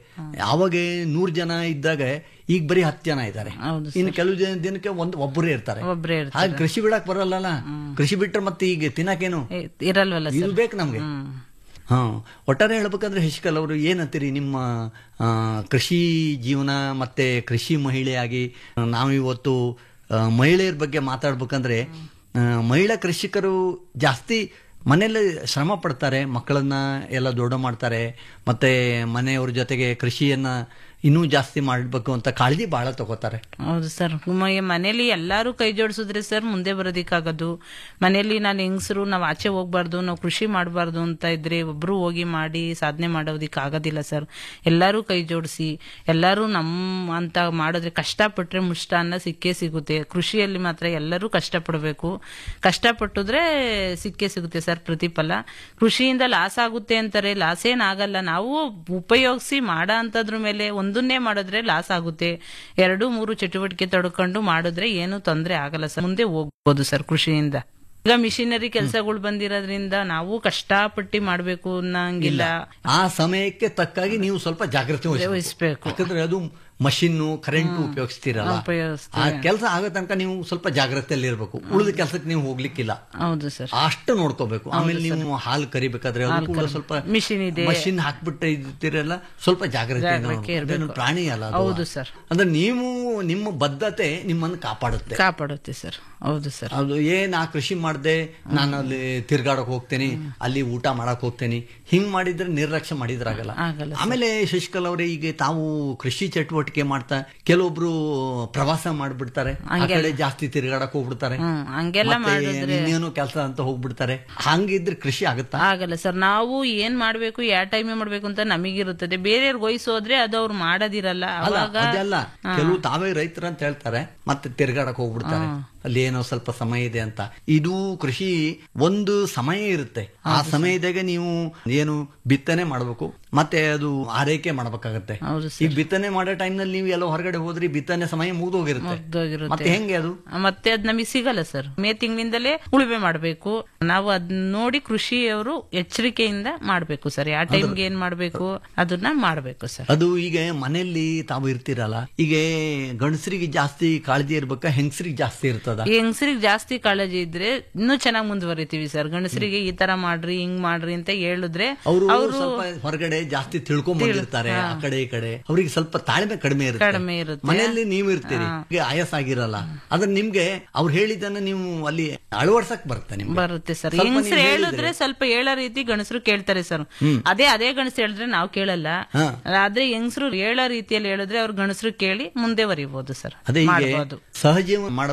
ಅವಾಗ ನೂರ್ ಜನ ಇದ್ದಾಗ ಈಗ ಬರೀ ಹತ್ತು ಜನ ಇದ್ದಾರೆ ಹೌದು ಇನ್ನು ಕೆಲವು ಜನ ದಿನಕ್ಕೆ ಒಂದು ಒಬ್ಬರೇ ಇರ್ತಾರೆ ಒಬ್ರೇ ಇರ್ತಾರೆ ಹಾಗೆ ಕೃಷಿ ಬಿಡಕ್ ಬರಲ್ಲಲ್ಲ ಕೃಷಿ ಬಿಟ್ರೆ ಮತ್ತೆ ಈಗ ತಿನ್ನಕೇನು ಇ- ಇರಲ್ವಲ್ಲ ಇದು ಸರ್ ಬೇಕು ನಮ್ಗೆ ಹ್ಮ್ ಹಾ ಒಟ್ಟಾರೆ ಹೇಳ್ಬೇಕಂದ್ರೆ ಶಶಿಕಲ್ ಅವರು ಏನಂತೀರಿ ನಿಮ್ಮ ಆ, ಕೃಷಿ ಜೀವನ ಮತ್ತೆ ಕೃಷಿ ಮಹಿಳೆಯಾಗಿ ನಾವಿವತ್ತು ಆ, ಮಹಿಳೆಯರ ಬಗ್ಗೆ ಮಾತಾಡ್ಬೇಕಂದ್ರೆ ಆ, ಮಹಿಳಾ ಕೃಷಿಕರು ಜಾಸ್ತಿ ಮನೆಯಲ್ಲಿ ಶ್ರಮ ಪಡ್ತಾರೆ ಮಕ್ಕಳನ್ನ ಎಲ್ಲ ದೊಡ್ಡ ಮಾಡ್ತಾರೆ ಮತ್ತೆ ಮನೆಯವ್ರ ಜೊತೆಗೆ ಕೃಷಿಯನ್ನ ಇನ್ನೂ ಜಾಸ್ತಿ ಮಾಡಬೇಕು ಅಂತ ಕಾಳಜಿ ಬಹಳ ತಗೋತಾರೆ ಹೌದು ಸರ್ ಮನೇಲಿ ಎಲ್ಲಾರು ಕೈ ಜೋಡಿಸಿದ್ರೆ ಸರ್ ಮುಂದೆ ಬರೋದಿಕ್ಕಾಗದು ಮನೇಲಿ ನಾನು ಹೆಂಗಸರು ನಾವು ಆಚೆ ಹೋಗ್ಬಾರ್ದು ನಾವು ಕೃಷಿ ಮಾಡಬಾರ್ದು ಅಂತ ಇದ್ರೆ ಒಬ್ರು ಹೋಗಿ ಮಾಡಿ ಸಾಧನೆ ಮಾಡೋದಿಕ್ ಆಗೋದಿಲ್ಲ ಸರ್ ಎಲ್ಲಾರು ಕೈ ಜೋಡಿಸಿ ಎಲ್ಲಾರು ನಮ್ಮ ಅಂತ ಮಾಡಿದ್ರೆ ಕಷ್ಟಪಟ್ರೆ ಮುಷ್ಟಾನ್ನ ಸಿಕ್ಕೇ ಸಿಗುತ್ತೆ ಕೃಷಿಯಲ್ಲಿ ಮಾತ್ರ ಎಲ್ಲರೂ ಕಷ್ಟಪಡಬೇಕು ಕಷ್ಟಪಟ್ಟಿದ್ರೆ ಸಿಕ್ಕೇ ಸಿಗುತ್ತೆ ಸರ್ ಪ್ರತಿಫಲ ಕೃಷಿಯಿಂದ ಲಾಸ್ ಆಗುತ್ತೆ ಅಂತಾರೆ ಲಾಸ್ ಏನಾಗಲ್ಲ ನಾವು ಉಪಯೋಗಿಸಿ ಮಾಡೋ ಅಂತದ್ರ ಮೇಲೆ ಒಂದನ್ನೇ ಮಾಡಿದ್ರೆ ಲಾಸ್ ಆಗುತ್ತೆ ಎರಡು ಮೂರು ಚಟುವಟಿಕೆ ತಡ್ಕೊಂಡು ಮಾಡಿದ್ರೆ ಏನು ತೊಂದರೆ ಆಗಲ್ಲ ಸರ್ ಮುಂದೆ ಹೋಗ್ಬೋದು ಸರ್ ಕೃಷಿಯಿಂದ ಈಗ ಮಿಷಿನರಿ ಕೆಲಸಗಳು ಬಂದಿರೋದ್ರಿಂದ ನಾವು ಕಷ್ಟಪಟ್ಟು ಮಾಡ್ಬೇಕು ಅನ್ನಂಗಿಲ್ಲ ಆ ಸಮಯಕ್ಕೆ ತಕ್ಕಾಗಿ ನೀವು ಸ್ವಲ್ಪ ಜಾಗೃತಿ ವಹಿಸ್ಬೇಕು. ವಹಿಸ್ಬೇಕು ಯಾಕಂದ್ರೆ ಅದು ಮಷಿನ್ನು ಕರೆಂಟ್ ಉಪಯೋಗಿಸ್ತೀರಲ್ಲ ಉಪಯೋಗಿಸ್ತೀವಿ. ಆ ಕೆಲಸ ಆಗೋ ತನಕ ನೀವು ಸ್ವಲ್ಪ ಜಾಗ್ರತೆಯಲ್ಲಿ ಇರಬೇಕು ಉಳಿದ ಕೆಲಸಕ್ಕೆ ನೀವು ಹೋಗ್ಲಿಕ್ಕಿಲ್ಲ ಹೌದು ಸರ್ ಅಷ್ಟು ನೋಡ್ಕೋಬೇಕು ಆಮೇಲೆ ನೀವು ಹಾಲು ಕರಿಬೇಕಾದ್ರೆ ಅದು ಕೂಡ ಸ್ವಲ್ಪ ಮಿಷಿನ್ ಇದೆ ಮಷಿನ್ ಹಾಕ್ಬಿಟ್ಟು ಇರ್ತೀರಲ್ಲ ಸ್ವಲ್ಪ ಜಾಗ್ರತೆ ಜಾಗ್ರತೆ ಇರ್ಬೇಕು. ಪ್ರಾಣಿ ಅಲ್ಲ ಅದು. ಹೌದು ಸರ್. ಅಂದ್ರೆ ನೀವು ನಿಮ್ಮ ಬದ್ಧತೆ ನಿಮ್ಮನ್ನು ಕಾಪಾಡುತ್ತೆ ಕಾಪಾಡುತ್ತೆ ಸರ್ ಹೌದು ಸರ್ ಅದು ಏನ್ ಆ ಕೃಷಿ ಮಾಡ್ದೆ ನಾನು ಅಲ್ಲಿ ತಿರ್ಗಾಡಕ್ ಹೋಗ್ತೇನೆ ಅಲ್ಲಿ ಊಟ ಮಾಡಕ್ ಹೋಗ್ತೇನೆ ಹಿಂಗ್ ಮಾಡಿದ್ರೆ ನಿರ್ಲಕ್ಷ್ಯ ಮಾಡಿದ್ರಾಗಲ್ಲ ಆಗಲ್ಲ ಆಮೇಲೆ ಶಶಿಕಲಾ ಅವರೇ ಈಗ ತಾವು ಕೃಷಿ ಚಟುವಟಿಕೆ ಮಾಡ್ತಾ ಕೆಲವೊಬ್ರು ಪ್ರವಾಸ ಮಾಡ್ಬಿಡ್ತಾರೆ ಆ ಕಡೆ ಜಾಸ್ತಿ ತಿರ್ಗಾಡಕ್ ಹೋಗ್ಬಿಡ್ತಾರೆ ಹ್ಮ್ ಹಂಗೆಲ್ಲ ಮತ್ತೆ ಮಾಡಿದ್ರೆ ಇನ್ನೇನು ಕೆಲಸ ಅಂತ ಹೋಗ್ಬಿಡ್ತಾರೆ ಹಂಗಿದ್ರೆ ಕೃಷಿ ಆಗುತ್ತಾ ಆಗಲ್ಲ ಸರ್ ನಾವು ಏನ್ ಮಾಡ್ಬೇಕು ಯಾವ ಟೈಮೇ ಮಾಡ್ಬೇಕು ಅಂತ ನಮಗಿರುತ್ತದೆ ಬೇರೆಯವ್ರಿಗೆ ವಹಿಸೋದ್ರೆ ಅದು ಅವ್ರು ಮಾಡೋದಿರಲ್ಲ ಅಲ್ಲ ಅವಾಗ ಅದೆಲ್ಲ ಕೆಲವು ತಾವೇ ರೈತರು ಅಂತ ಹೇಳ್ತಾರೆ ಮತ್ತೆ ತಿರ್ಗಾಡಕ್ ಹೋಗ್ಬಿಡ್ತಾರೆ ಅಲ್ಲಿ ಏನೋ ಸ್ವಲ್ಪ ಸಮಯ ಇದೆ ಅಂತ ಇದು ಕೃಷಿ ಒಂದು ಸಮಯ ಇರುತ್ತೆ ಆ ಸಮಯದಾಗ ನೀವು ಏನು ಬಿತ್ತನೆ ಮಾಡ್ಬೇಕು ಮತ್ತೆ ಅದು ಆರೈಕೆ ಮಾಡ್ಬೇಕಾಗತ್ತೆ ಹೌದು ಈ ಬಿತ್ತನೆ ಮಾಡೋ ಟೈಮ್ ನಲ್ಲಿ ನೀವು ಎಲ್ಲ ಹೊರಗಡೆ ಹೋದ್ರಿ ಬಿತ್ತನೆ ಸಮಯ ಮುಗಿದೋಗಿರುತ್ತೆ ಮುಗ್ದೋಗಿರುತ್ತೆ. ಮತ್ತೆ ಹೆಂಗೆ ಅದು ಮತ್ತೆ ಅದ್ ನಮಗೆ ಸಿಗಲ್ಲ ಸರ್ ಮೇ ತಿಂಗಳಿಂದಲೇ ಉಳುಮೆ ಮಾಡಬೇಕು ನಾವು ಅದ್ ನೋಡಿ ಕೃಷಿಯವರು ಎಚ್ಚರಿಕೆಯಿಂದ ಮಾಡ್ಬೇಕು ಸರ್ ಯಾವ ಟೈಮ್ಗೆ ಏನ್ ಮಾಡ್ಬೇಕು ಅದನ್ನ ಮಾಡ್ಬೇಕು ಸರ್ ಅದು ಈಗ ಮನೆಯಲ್ಲಿ ತಾವು ಇರ್ತೀರಲ್ಲ ಈಗ ಗಂಡಸರಿಗೆ ಜಾಸ್ತಿ ಕಾಳಜಿ ಇರ್ಬೇಕಾ ಹೆಂಗಸರಿಗೆ ಜಾಸ್ತಿ ಇರ್ತದ ಹೆಂಗಸರಿಗೆ ಜಾಸ್ತಿ ಕಾಳಜಿ ಇದ್ರೆ ಇನ್ನೂ ಚೆನ್ನಾಗಿ ಮುಂದುವರಿತೀವಿ ಸರ್ ಗಂಡಸರಿಗೆ ಈ ತರ ಮಾಡ್ರಿ ಹಿಂಗ್ ಮಾಡ್ರಿ ಅಂತ ಹೇಳಿದ್ರೆ ಅವರು ಸ್ವಲ್ಪ ಹೊರಗಡೆ ಜಾಸ್ತಿ ತಿಳ್ಕೊಂಡ್ ಬಂದಿರ್ತಾರೆ ಆ ಕಡೆ ಈ ಕಡೆ ಅವ್ರಿಗೆ ಸ್ವಲ್ಪ ತಾಳ್ಮೆ ಕಡಿಮೆ ಇರುತ್ತೆ ಕಡಿಮೆ ಇರುತ್ತೆ. ಮನೆಯಲ್ಲಿ ನೀವು ಇರ್ತೀರಿ ಈಗ ಆಯಾಸ ಆಗಿರಲ್ಲ ಆದ್ರೆ ನಿಮ್ಗೆ ಅವ್ರು ಹೇಳಿದ್ದನ್ನ ನೀವು ಅಲ್ಲಿ ಅಳವಡ್ಸಕ್ ಬರುತ್ತೆ ನಿಮ್ಗೆ ಬರುತ್ತೆ ಸರ್ ಸ್ವಲ್ಪ ನೀವು ಹೆಂಗಸರು ಹೇಳಿದ್ರೆ- ಹೇಳಿದ್ರೆ ಸ್ವಲ್ಪ ಹೇಳೋ ರೀತಿ ಗಂಡಸರು ಕೇಳ್ತಾರೆ ಸರ್ ಅದೇ ಅದೇ ಗಂಡಸರು ಹೇಳಿದ್ರೆ ನಾವು ಕೇಳಲ್ಲ ಹಾ. ಆದ್ರೆ ಹೆಂಗಸರು ಹೇಳೋ ರೀತಿಯಲ್ಲಿ ಹೇಳಿದ್ರೆ ಅವ್ರ ಗಂಡಸರು ಕೇಳಿ ಮುಂದೆ ಬರಿಬಹುದು ಸರ್ ಅದೇ ಈಗ ಮಾಡ್ಬೋದು ಸಹಜೀವನ ಮಾಡಬೇಕಾದ್ರೆ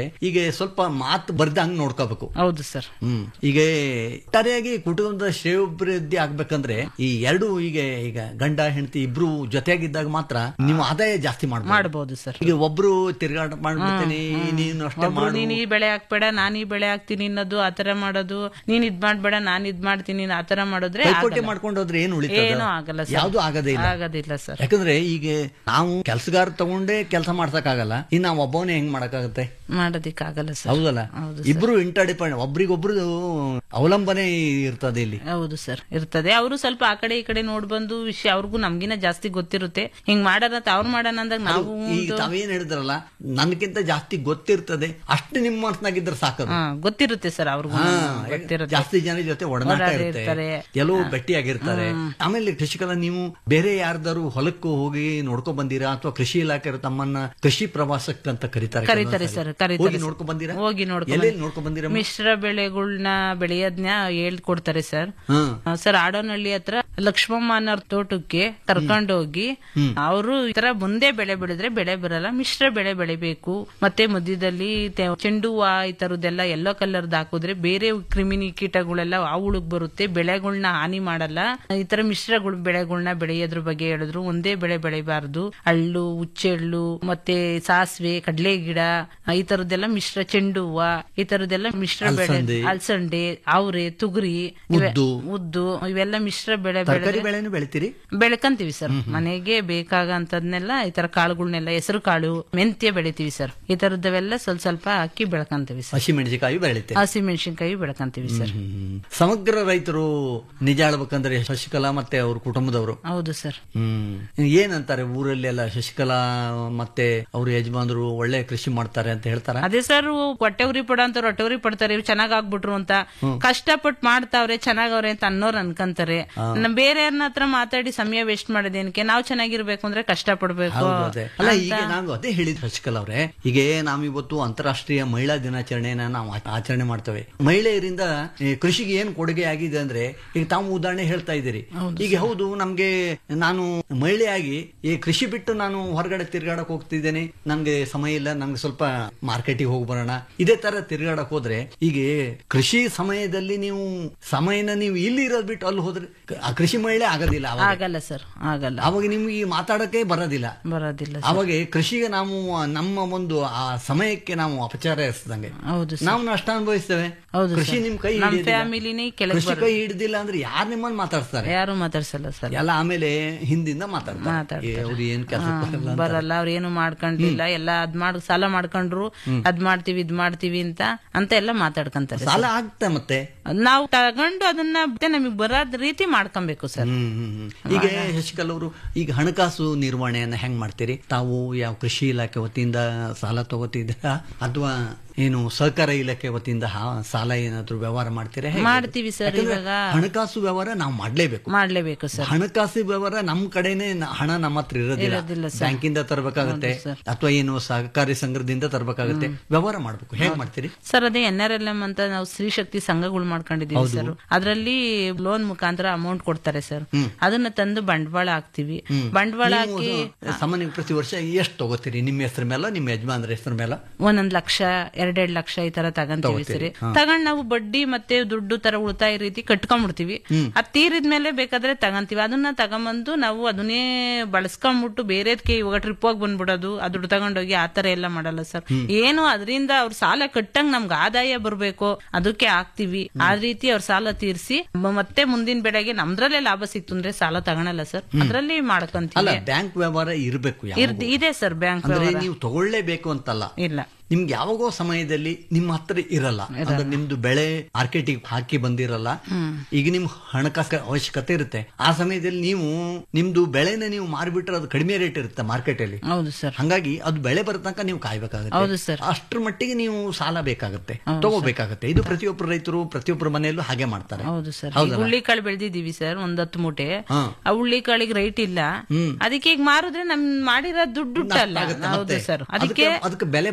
ಈಗ ಸ್ವಲ್ಪ ಮಾತು ಬರ್ದಂಗ್ ನೋಡ್ಕೋಬೇಕು ಹೌದು ಸರ್ ಹ್ಮ್ ಈಗ ಒಟ್ಟಾರೆಯಾಗಿ ಕುಟುಂಬದ ಶ್ರೇಯೋಭಿವೃದ್ಧಿ ಆಗ್ಬೇಕಂದ್ರೆ ಈ ಎರಡು ಈಗ ಈಗ ಗಂಡ ಹೆಂಡತಿ ಇಬ್ರು ಜೊತೆಯಾಗಿದ್ದಾಗ ಮಾತ್ರ ನೀವು ಆದಾಯ ಜಾಸ್ತಿ ಮಾಡ್ಬೋದು ಮಾಡಬಹುದು ಸರ್ ಈಗ ಒಬ್ರು ತಿರ್ಗಾಟ ಮಾಡ್ಬಿಡ್ತೇನೆ ನೀನು ಅಷ್ಟೇ ಒಬ್ರು ಮಾಡು ನೀನ್ ಈ ಬೆಳೆ ಹಾಕ್ಬೇಡ ನಾನ್ ಈ ಬೆಳೆ ಹಾಕ್ತೀನಿ ಅನ್ನೋದು ಆತರ ಮಾಡೋದು ನೀನ್ ಇದ್ ಮಾಡ್ಬೇಡ ನಾನ್ ಇದ್ ಮಾಡ್ತೀನಿ ಆತರ ಮಾಡಿದ್ರೆ ಪೈಪೋಟಿ ಆಗಲ್ಲ. ಮಾಡ್ಕೊಂಡು ಹೋದ್ರೆ ಏನು ಏನೂ ಆಗಲ್ಲ ಉಳಿತದ ಸರ್. ಯಾವ್ದು ಆಗದೇ ಇಲ್ಲ ಆಗೋದಿಲ್ಲ ಸರ್ ಯಾಕಂದ್ರೆ ಈಗ ನಾವು ಕೆಲಸಗಾರ ತಗೊಂಡೇ ಕೆಲಸ ಮಾಡ್ಸಕ್ಕಾಗಲ್ಲ ಇನ್ನು ನಾವು ಒಬ್ಬವನೇ ಹೆಂಗ್ ಮಾಡಕ್ಕಾಗತ್ತೆ ಮಾಡೋದಿಕ್ ಆಗಲ್ಲ ಸರ್ ಹೌದಲ್ಲ ಹೌದು ಇಬ್ರು ಇಂಟರ್ಡಿಪೆಂಡ್ ಒಬ್ರಿಗೊಬ್ರು ಅವಲಂಬನೆ ಇರ್ತದೆ ಇಲ್ಲಿ ಹೌದು ಸರ್ ಇರ್ತದೆ ಅವರು ಸ್ವಲ್ಪ ಆ ಕಡೆ ಈ ಕಡೆ ನೋಡ್ ಬಂದು ವಿಷಯ ಅವ್ರಿಗೂ ನಮ್ಗಿನ ಜಾಸ್ತಿ ಗೊತ್ತಿರುತ್ತೆ ಹಿಂಗ್ ಮಾಡೋಣ ಅವ್ರು ಮಾಡೋಣ ಅಂದಾಗ ನಾವು ಈ ತಾವೇನ್ ಹೇಳಿದ್ರಲ್ಲ ನನ್ಗಿಂತ ಜಾಸ್ತಿ ಗೊತ್ತಿರ್ತದೆ ಅಷ್ಟು ನಿಮ್ಮ ಮನಸ್ನಾಗಿದ್ರೆ ಸಾಕದು ಹಾ, ಗೊತ್ತಿರುತ್ತೆ ಸರ್ ಅವ್ರಿಗೂ ಹಾ, ಗೊತ್ತಿರುತ್ತೆ ಜಾಸ್ತಿ ಜನ ಜೊತೆ ಒಡನಾಟ ಒಡನಾಟ ಇರುತ್ತೆ ಇರ್ತಾರೆ. ಕೆಲವು ಗಟ್ಟಿಯಾಗಿರ್ತಾರೆ ಆಮೇಲೆ ಕೃಷಿಕರ ನೀವು ಬೇರೆ ಯಾರ್ದಾರು ಹೊಲಕ್ಕೂ ಹೋಗಿ ನೋಡ್ಕೊಂಡ್ ಬಂದಿರಾ ಅಥವಾ ಕೃಷಿ ಇಲಾಖೆ ತಮ್ಮನ್ನ ಕೃಷಿ ಪ್ರವಾಸಕ್ಕೆ ಅಂತ ಕರೀತಾರೆ ಕರೀತಾರೆ ಕೆಲವೊಂದ್ಸರಿ. ಸರ್ ಕರೀತಾರೆ ಹೋಗಿ ಸರ್. ನೋಡ್ಕೊಂಡ್ ಬಂದಿರಾ ಹೋಗಿ ನೋಡ್ಕೊಂಡ್ ಎಲ್ಲೆಲ್ಲಿ ನೋಡ್ಕೊಂಡ್ ಬಂದಿರಾ ಮಿಶ್ರ ಬೆಳೆಗಳನ್ನ ಬೆಳೆಯೋದ್ನ ಹೇಳ್ಕೊಡ್ತಾರೆ ಸರ್ ಹ್ಮ್ ಆ, ಸರ್ ಆಡೋನಹಳ್ಳಿ ಹತ್ರ ಲಕ್ಷ್ಮಮ್ಮ ಅನ್ನೋ ತೋಟಕ್ಕೆ ಕರ್ಕೊಂಡೋಗಿ ಅವರು ಈ ತರ ಮುಂದೆ ಬೆಳೆ ಬೆಳೆದ್ರೆ ಬೆಳೆ ಬರಲ್ಲ ಮಿಶ್ರ ಬೆಳೆ ಬೆಳಿಬೇಕು ಮತ್ತೆ ಮಧ್ಯದಲ್ಲಿ ತೆ- ಚೆಂಡು ಹೂವ ಈ ತರದ್ದೆಲ್ಲ ಎಲ್ಲೋ ಕಲರ್ದ್ ಹಾಕಿದ್ರೆ ಬೇರೆ ಕ್ರಿಮಿನಿ ಕೀಟಗಳೆಲ್ಲ ಆ ಹುಳುಗ್ ಬರುತ್ತೆ ಬೆಳೆಗಳನ್ನ ಹಾನಿ ಮಾಡಲ್ಲ ಈ ತರ ಮಿಶ್ರಗಳು ಬೆಳೆಗಳನ್ನ ಬೆಳೆಯೋದ್ರ ಬಗ್ಗೆ ಹೇಳಿದ್ರು ಒಂದೇ ಬೆಳೆ ಬೆಳಿಬಾರ್ದು ಹಳ್ಳು ಹುಚ್ಚೆಳ್ಳು ಮತ್ತೆ ಸಾಸಿವೆ ಕಡಲೆ ಗಿಡ ಈ ತರದ್ದೆಲ್ಲ ಮಿಶ್ರ ಚೆಂಡು ಹೂವ ಈ ತರದ್ದೆಲ್ಲ ಮಿಶ್ರ ಬೆಳೆ ಅಲ್ಸಂದೆ. ಅಲ್ಸಂಡೆ ಅವರೆ ತುಗುರಿ ಇವೆ- ಉದ್ದು. ಉದ್ದು ಇವೆಲ್ಲ ಮಿಶ್ರ ಬೆಳೆ ತರಕಾರಿ ಬೆಳೆದ್ರೆ ಬೆಳೆನೂ ಬೆಳಿತೀರಿ ಬೆಳ್ಕಂತೀವಿ ಸರ್ ಮನೆಗೆ ಬೇಕಾಗಂತದ್ನೆಲ್ಲ ಈ ತರ ಕಾಳುಗಳನ್ನೆಲ್ಲ ಹೆಸರು ಕಾಳು ಮೆಂತ್ಯ ಬೆಳಿತೀವಿ ಸರ್ ಈ ತರದವೆಲ್ಲ ಸ್ವಲ್ಪ ಸ್ವಲ್ಪ ಹಾಕಿ ಬೆಳ್ಕಂತೀವಿ ಸರ್ ಹಸಿ ಮೆಣಸಿನಕಾಯಿ ಬೆಳಿತೀರಿ ಹಸಿ ಮೆಣಸಿನ್ಕಾಯಿ ಬೆಳ್ಕಂತೀವಿ ಸರ್ ಹ್ಮ್. ಸಮಗ್ರ ರೈತರು ನಿಜ ಹೇಳ್ಬೇಕಂದ್ರೆ ಶಶಿಕಲಾ ಮತ್ತೆ ಅವ್ರ ಕುಟುಂಬದವರು ಹೌದು ಸರ್ ಹ್ಮ್ ಏನಂತಾರೆ ಊರಲ್ಲಿ ಎಲ್ಲ ಶಶಿಕಲಾ ಮತ್ತೆ ಅವ್ರ ಯಜಮಾನರು ಒಳ್ಳೆ ಕೃಷಿ ಮಾಡ್ತಾರೆ ಅಂತ ಹೇಳ್ತಾರ ಅದೇ ಸರ್ ಹೊಟ್ಟೆ ಉರಿ ಪಡ ಅಂತ ಹೊಟ್ಟೆ ಉರಿ ಪಡ್ತಾರೆ ಇವ್ರು ಚೆನ್ನಾಗ್ ಆಗ್ಬಿಟ್ರು ಅಂತ ಕಷ್ಟಪಟ್ಟು ಮಾಡ್ತಾವ್ರೆ ಚೆನ್ನಾಗವ್ರೆ ಅಂತ ಅನ್ನೋರ್ ಅನ್ಕಂತಾರೆ ನಮ್ ಬೇರೆ ಯಾರನ್ನ ಹತ್ರ ಮಾತಾಡಿ ಸಮಯ ವೇಸ್ಟ್ ಮಾಡೋದೇನಕ್ಕೆ ನಾವು ಚೆನ್ನಾಗಿರ್ಬೇಕು ಅಂದ್ರೆ ಕಷ್ಟ ಪಡ್ಬೇಕು ಹೌದು ಅದೇ. ಅಲ್ಲ ಈಗ ನಾನು ಅದೇ ಹೇಳಿದ್ ಶಶಿಕಲಾ ಅವ್ರೆ ಈಗ ನಾವು ಇವತ್ತು ಅಂತಾರಾಷ್ಟ್ರೀಯ ಮಹಿಳಾ ದಿನಾಚರಣೆನ ನಾವು ಆ- ಆಚರಣೆ ಮಾಡ್ತೇವೆ ಮಹಿಳೆಯರಿಂದ ಈ ಕೃಷಿಗೆ ಏನ್ ಕೊಡುಗೆ ಆಗಿದೆ ಅಂದ್ರೆ ಈಗ ತಾವು ಉದಾಹರಣೆ ಹೇಳ್ತಾ ಇದ್ದೀರಿ ಈಗ ಹೌದು ನಮ್ಗೆ ನಾನು ಮಹಿಳೆಯಾಗಿ ಈ ಕೃಷಿ ಬಿಟ್ಟು ನಾನು ಹೊರಗಡೆ ತಿರ್ಗಾಡಕ್ ಹೋಗ್ತಿದ್ದೇನೆ ನಮ್ಗೆ ಸಮಯ ಇಲ್ಲ ನಮ್ಗೆ ಸ್ವಲ್ಪ ಮಾರ್ಕೆಟಿಗೆ ಹೋಗಿ ಬರೋಣ ಇದೇ ತರ ತಿರ್ಗಾಡಕ್ ಹೋದ್ರೆ ಈಗ ಕೃಷಿ ಸಮಯದಲ್ಲಿ ನೀವು ಸಮಯನ ನೀವು ಇಲ್ಲಿ ಇರೋದ್ ಬಿಟ್ಟು ಅಲ್ಲಿ ಹೋದ್ರೆ ಆ ಕೃಷಿ ಮಹಿಳೆ ಆಗೋದಿಲ್ಲ ಅವಾಗ ಆಗಲ್ಲ ಸರ್ ಆಗಲ್ಲ ಅವಾಗ ನಿಮ್ಗೆ ಈ ಮಾತಾಡಕ್ಕೆ ಬರೋದಿಲ್ಲ ಬರೋದಿಲ್ಲ ಸರ್. ಅವಾಗ ಕೃಷಿಗೆ ನಾವು ನಮ್ಮ ಒಂದು ಆ ಸಮಯಕ್ಕೆ ನಾವು ಅಪಚಾರ ಎಸ್ದಂಗೆ ಹೌದು ಸರ್. ನಾವು ನಷ್ಟ ಅನುಭವಿಸ್ತೇವೆ ಹೌದು ಕೃಷಿ ಸರ್. ನಿಮ್ ಕೈ ನಮ್ ಹಿಡಿಯೋದಿಲ್ಲ. ಫ್ಯಾಮಿಲಿನೇ ಕೆಳಗೆ ಕೃಷಿ ಕೈ ಹಿಡ್ದಿಲ್ಲ ಅಂದ್ರೆ ಯಾರು ನಿಮ್ಮನ್ನ ಮಾತಾಡ್ತಾರೆ ಯಾರು ಮಾತಾಡ್ಸಲ್ಲ ಸರ್ ಎಲ್ಲ ಆಮೇಲೆ ಹಿಂದಿಂದ ಮಾತಾಡ್ತಾರೆ ಮಾತಾಡ್ತಾರೆ. ಏ, ಅವ್ರು ಏನ್ ಕೆಲಸ ಬರಲ್ಲ ಅಂತ. ಬರಲ್ಲ ಅವ್ರು ಏನು ಮಾಡ್ಕೊಂಡಿಲ್ಲ ಎಲ್ಲ ಅದ್ ಮಾಡ್ ಸಾಲ ಮಾಡ್ಕೊಂಡ್ರು ಅದ್ ಮಾಡ್ತೀವಿ ಇದ್ ಮಾಡ್ತೀವಿ ಅಂತ ಅಂತ ಎಲ್ಲ ಮಾತಾಡ್ಕೊಂತಾರೆ ಸಾಲ ಆಗ್ತಾ ಮತ್ತೆ ನಾವು ತಗೊಂಡು ಅದನ್ನ ಮತ್ತೆ ನಮಗ್ ಬರೋದ್ ರೀತಿ ಮಾಡ್ಕೊಬೇಕು ಸರ್ ಹ್ಮ್, ಹ್ಮ್, ಹ್ಮ್. ಈಗ ಶಶಿಕಲ್ ಅವರು ಈಗ ಹಣಕಾಸು ನಿರ್ವಹಣೆಯನ್ನ ಹೆಂಗ್ ಮಾಡ್ತೀರಿ ತಾವು ಯಾವ ಕೃಷಿ ಇಲಾಖೆ ವತಿಯಿಂದ ಸಾಲ ತಗೋತಿದ್ದೀರಾ ಅಥವಾ ಏನು ಸಹಕಾರ ಇಲಾಖೆ ವತಿಯಿಂದ ಹಾ- ಸಾಲ ಏನಾದ್ರು ವ್ಯವಹಾರ ಮಾಡ್ತೀರಾ ಹೇಗೆ? ಮಾಡ್ತೀವಿ ಸರ್ ಯಾಕಂದ್ರೆ ಇವಾಗ ಹಣಕಾಸು ವ್ಯವಹಾರ ನಾವು ಮಾಡ್ಲೇಬೇಕು ಮಾಡ್ಲೇಬೇಕು ಸರ್ ಹಣಕಾಸು ವ್ಯವಹಾರ ನಮ್ ಕಡೆನೆ ನ- ಹಣ ನಮ್ಮ ಹತ್ರ ಇರೋದಿಲ್ಲ ಇರೋದಿಲ್ಲ ಸರ್. ಬ್ಯಾಂಕಿಂದ ತರಬೇಕಾಗತ್ತೆ ಹೌದು ಸರ್. ಅಥವಾ ಏನು ಸಹಕಾರಿ ಸಂಘದಿಂದ ತರಬೇಕಾಗತ್ತೆ ವ್ಯವಹಾರ ಮಾಡ್ಬೇಕು ಹೇಗ್ ಮಾಡ್ತೀರಿ ಸರ್ ಅದೇ ಎನ್ ಆರ್ ಎಲ್ ಎಂ ಅಂತ ನಾವು ಸ್ತ್ರೀ ಶಕ್ತಿ ಸಂಘಗಳು ಮಾಡ್ಕೊಂಡಿದೀವಿ ಸರ್ ಅದರಲ್ಲಿ ಲೋನ್ ಮುಖಾಂತರ ಅಮೌಂಟ್ ಕೊಡ್ತಾರೆ ಸರ್ ಅದನ್ನ ತಂದು ಬಂಡವಾಳ ಹಾಕ್ತಿವಿ ಬಂಡವಾಳ ನೀವು ಹಾಕಿ ಸಾಮಾನ್ಯ ಪ್ರತಿ ವರ್ಷ ಎಷ್ಟು ತಗೋತೀರಿ ನಿಮ್ಮ ಹೆಸರ ಮೇಲೆ ನಿಮ್ಮ ಯಜಮಾನ್ರ ಹೆಸರ ಮೇಲೆ ಒಂದೊಂದ್ ಲಕ್ಷ ಎರಡೆರಡ್ ಲಕ್ಷ ಈ ತರ ತಗಂತೀವಿ ಸರಿ ತಗೊಂಡ್ ನಾವು ಬಡ್ಡಿ ಮತ್ತೆ ದುಡ್ಡು ತರ ಉಳಿತಾಯ ರೀತಿ ಕಟ್ಕೊಂಡ್ಬಿಡ್ತೀವಿ ಅದ್ ತೀರಿದ್ಮೇಲೆ ಬೇಕಾದ್ರೆ ತಗಂತೀವಿ ಅದನ್ನ ತಗೊಂಬಂದು ನಾವು ಅದನ್ನೇ ಬಳಸ್ಕೊಂಡ್ಬಿಟ್ಟು ಬೇರೆದ್ಕೆ ಇವಾಗ ಟ್ರಿಪ್ ಹೋಗಿ ಬಂದ್ಬಿಡೋದು ಆ ದುಡ್ಡು ತಗೊಂಡೋಗಿ ಆ ತರ ಎಲ್ಲ ಮಾಡಲ್ಲ ಸರ್ ಏನು ಅದರಿಂದ ಅವ್ರ ಸಾಲ ಕಟ್ಟಂಗ್ ನಮ್ಗೆ ಆದಾಯ ಬರ್ಬೇಕು ಅದಕ್ಕೆ ಹಾಕ್ತಿವಿ ಆ ರೀತಿ ಅವ್ರ ಸಾಲ ತೀರಿಸಿ ಮತ್ತೆ ಮುಂದಿನ ಬೆಳೆಗೆ ನಮ್ದ್ರಲ್ಲೇ ಲಾಭ ಸಿಕ್ತು ಅಂದ್ರೆ ಸಾಲ ತಗೊಳಲ್ಲ ಸರ್ ಅದ್ರಲ್ಲಿ ಅಲ್ಲ ಮಾಡ್ಕೊಂತೀವಿ ಬ್ಯಾಂಕ್ ವ್ಯವಹಾರ ಇರಬೇಕು ಇರ್ದ್- ಇದೆ ಸರ್ ಬ್ಯಾಂಕ್ ಅಂದ್ರೆ ನೀವು ತಗೊಳ್ಳೇಬೇಕು ಅಂತಲ್ಲ ಇಲ್ಲ ನಿಮ್ಗೆ ಯಾವಾಗೋ ಸಮಯದಲ್ಲಿ ನಿಮ್ಮ ಹತ್ರ ಇರಲ್ಲ ಅಂದ್ರೆ ನಿಮ್ದು ಬೆಳೆ ಮಾರ್ಕೆಟಿಗೆ ಹಾಕಿ ಬಂದಿರಲ್ಲ ಈಗ ನಿಮ್ ಹಣಕಾಸು ಅವಶ್ಯಕತೆ ಇರುತ್ತೆ ಆ ಸಮಯದಲ್ಲಿ ನೀವು ನಿಮ್ದು ಬೆಳೆನ ನೀವು ಮಾರ್ಬಿಟ್ರೆ ಅದು ಕಡಿಮೆ ರೇಟ್ ಇರುತ್ತೆ ಮಾರ್ಕೆಟ್ ಅಲ್ಲಿ ಹೌದು ಸರ್ ಹಂಗಾಗಿ ಅದು ಬೆಳೆ ಬರೋ ತನಕ ನೀವು ಹೌದು ಕಾಯ್ಬೇಕಾಗುತ್ತೆ ಸರ್. ಅಷ್ಟ್ರ ಮಟ್ಟಿಗೆ ನೀವು ಸಾಲ ಬೇಕಾಗುತ್ತೆ ತಗೋಬೇಕಾಗುತ್ತೆ ಇದು ಪ್ರತಿಯೊಬ್ಬರು ರೈತರು ಪ್ರತಿಯೊಬ್ಬರ ಮನೆಯಲ್ಲೂ ಹಾಗೆ ಮಾಡ್ತಾರೆ ಹೌದು ಸರ್ ಈಗ ಹೌದಲ್ಲ? ಹುಳ್ಳಿಕಾಳು ಬೆಳೆದಿದ್ದೀವಿ ಸರ್ ಒಂದ್ ಹತ್ತು ಮೂಟೆ ಹಾ. ಆ ಹುಳ್ಳಿಕಾಳಿಗೆ ರೈಟ್ ಇಲ್ಲ ಅದಕ್ಕೆ ಈಗ ಮಾರಿದ್ರೆ ನಮ್ ಮಾಡಿರೋ ದುಡ್ಡು ಅಲ್ಲ ಆಗುತ್ತೆ ಹೌದು ಮತ್ತೆ. ಸರ್ ಅದಕ್ಕೆ ಅದಕ್ಕೆ ಅದಕ್ಕೆ ಬೆಲೆ ಬಂದೇ ಬರುತ್ತೆ